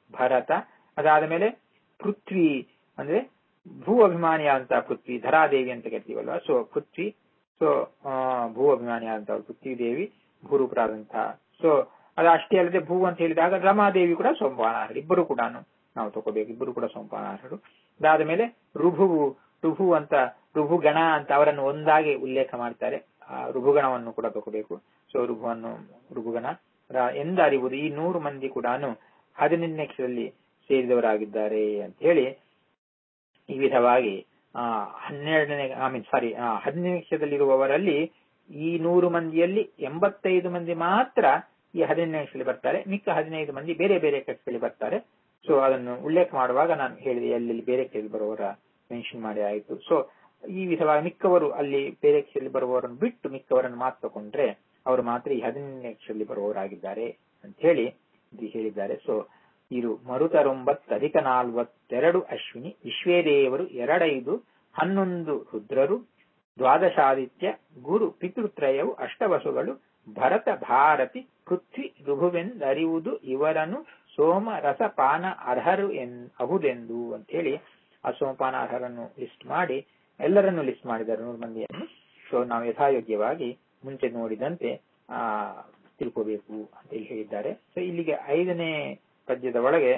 ಭರತ ಅದಾದ ಮೇಲೆ ಪೃಥ್ವಿ ಅಂದ್ರೆ ಭೂ ಅಭಿಮಾನಿಯಾದಂತ ಪೃಥ್ವಿ ಧರಾದೇವಿ ಅಂತ ಕರಿತೀವಲ್ವಾ ಸೊ ಪೃಥ್ವಿ ಸೊ ಭೂ ಅಭಿಮಾನಿಯಾದಂತ ಪೃಥ್ವಿ ದೇವಿ ಭೂರೂಪರಾದಂತಹ ಸೊ ಅದು ಅಷ್ಟೇ ಅಲ್ಲದೆ ಭೂ ಅಂತ ಹೇಳಿದಾಗ ರಮಾದೇವಿ ಕೂಡ ಸೋಂಪಾನಾರ್ಹರು ಇಬ್ಬರು ಕೂಡ ನಾವು ತಗೋಬೇಕು ಇಬ್ಬರು ಕೂಡ ಸೋಂಪಾನಾರ್ಹರು ಅದಾದ ಮೇಲೆ ರುಭುವು ರುಭು ಅಂತ ರುಭುಗಣ ಅಂತ ಅವರನ್ನು ಒಂದಾಗಿ ಉಲ್ಲೇಖ ಮಾಡ್ತಾರೆ ಆ ರುಭುಗಣವನ್ನು ಕೂಡ ತಗೋಬೇಕು ಸೊ ರುಭುವನ್ನು ರುಭುಗಣ ಎಂದ ಅರಿವುದು ಈ ನೂರು ಮಂದಿ ಕೂಡ ಹದಿನೆಂಟನೇ ಅಕ್ಷರದಲ್ಲಿ ಸೇರಿದವರಾಗಿದ್ದಾರೆ ಅಂತ ಹೇಳಿ ಈ ವಿಧವಾಗಿ ಆ ಹನ್ನೆರಡನೇ ಐ ಮೀನ್ ಸಾರಿ ಹದಿನೈದು ಅಕ್ಷರದಲ್ಲಿರುವವರಲ್ಲಿ ಈ ನೂರು ಮಂದಿಯಲ್ಲಿ ಎಂಬತ್ತೈದು ಮಂದಿ ಮಾತ್ರ ಈ ಹದಿನೆಂಟನೇ ಅಕ್ಷರದಲ್ಲಿ ಬರ್ತಾರೆ ಮಿಕ್ಕ ಹದಿನೈದು ಮಂದಿ ಬೇರೆ ಬೇರೆ ಕಕ್ಷೆಯಲ್ಲಿ ಬರ್ತಾರೆ ಸೊ ಅದನ್ನು ಉಲ್ಲೇಖ ಮಾಡುವಾಗ ನಾನು ಹೇಳಿದೆ ಎಲ್ಲೆಲ್ಲಿ ಬೇರೆ ಕಕ್ಷೆಯಲ್ಲಿ ಬರುವವರ ಮೆನ್ಷನ್ ಮಾಡಿ ಆಯಿತು ಸೊ ಈ ವಿಧವಾಗಿ ಮಿಕ್ಕವರು ಅಲ್ಲಿ ಬೇರೆ ಕಕ್ಷೆಯಲ್ಲಿ ಬರುವವರನ್ನು ಬಿಟ್ಟು ಮಿಕ್ಕವರನ್ನು ಮಾತ್ರ ತಗೊಂಡ್ರೆ ಅವರು ಮಾತ್ರ ಈ ಹದಿನೆಂಟನೇ ಕಕ್ಷೆಯಲ್ಲಿ ಬರುವವರಾಗಿದ್ದಾರೆ ಅಂತ ಹೇಳಿ ಇದು ಹೇಳಿದ್ದಾರೆ ಸೊ ಇರು ಮರುತರೊಂಬತ್ತು ಅಧಿಕ ನಾಲ್ವತ್ತೆರಡು ಅಶ್ವಿನಿ ವಿಶ್ವೇದೇವರು ಎರಡೈದು ಹನ್ನೊಂದು ರುದ್ರರು ದ್ವಾದಶಾದಿತ್ಯ ಗುರು ಪಿತೃತ್ರಯವು ಅಷ್ಟವಸುಗಳು ಭರತ ಭಾರತಿ ಪೃಥ್ವಿ ರುಭುವೆಂದರಿವುದು ಇವರನ್ನು ಸೋಮ ರಸಪಾನ ಅರ್ಹರು ಎನ್ ಅಹುದೆಂದು ಅಂತ ಹೇಳಿ ಆ ಸೋಮಪಾನ ಅರ್ಹರನ್ನು ಲಿಸ್ಟ್ ಮಾಡಿ ಎಲ್ಲರನ್ನು ಲಿಸ್ಟ್ ಮಾಡಿದ್ದಾರೆ ನೂರು ಮಂದಿಯನ್ನು ಸೊ ನಾವು ಯಥಾಯೋಗ್ಯವಾಗಿ ಮುಂಚೆ ನೋಡಿದಂತೆ ಆ ತಿಳ್ಕೋಬೇಕು ಅಂತ ಹೇಳಿ ಹೇಳಿದ್ದಾರೆ ಸೊ ಇಲ್ಲಿಗೆ ಐದನೇ ಪದ್ಯದ ಒಳಗೆ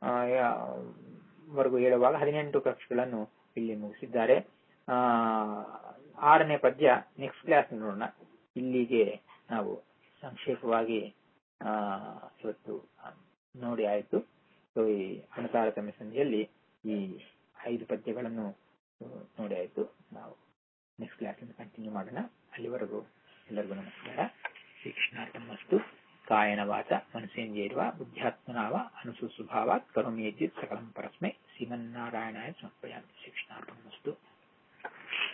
ವರೆಗೂ ಹೇಳುವಾಗ ಹದಿನೆಂಟು ಕಕ್ಷೆಗಳನ್ನು ಇಲ್ಲಿ ಮುಗಿಸಿದ್ದಾರೆ ಆ ಆರನೇ ಪದ್ಯ ನೆಕ್ಸ್ಟ್ ಕ್ಲಾಸ್ ನೋಡೋಣ ಇಲ್ಲಿಗೆ ನಾವು ಸಂಕ್ಷೇಪವಾಗಿ ಆ ಇವತ್ತು ನೋಡಿ ಆಯ್ತು ಸೊ ಈ ಅಣತಾರತಮ್ಯ ಸಂಧಿಯಲ್ಲಿ ಈ ಐದು ಪದ್ಯಗಳನ್ನು ನೋಡಿ ಆಯ್ತು ನಾವು ನೆಕ್ಸ್ಟ್ ಕ್ಲಾಸ್ ಕಂಟಿನ್ಯೂ ಮಾಡೋಣ ಅಲ್ಲಿವರೆಗೂ ಎಲ್ಲರಿಗೂ ನಮಸ್ಕಾರ ಶ್ರೀಕೃಷ್ಣಾರ್ಪಣಮಸ್ತು ಕಾಯನ ವಾಚ ಮನಸೇಂದ್ರಿಯರ್ವ ಬುದ್ಧ್ಯಾತ್ಮನಾವ ಅನುಸು ಸ್ವಭಾವಾತ್ ಕರೋಮಿ ಯದ್ಯತ್ ಸಕಲಂ ಪರಸ್ಮೈ ಶ್ರೀಮನ್ನಾರಾಯಣಾಯ ಸಮರ್ಪಯಾಮಿ ಶ್ರೀಕೃಷ್ಣಾರ್ಪಣಮಸ್ತು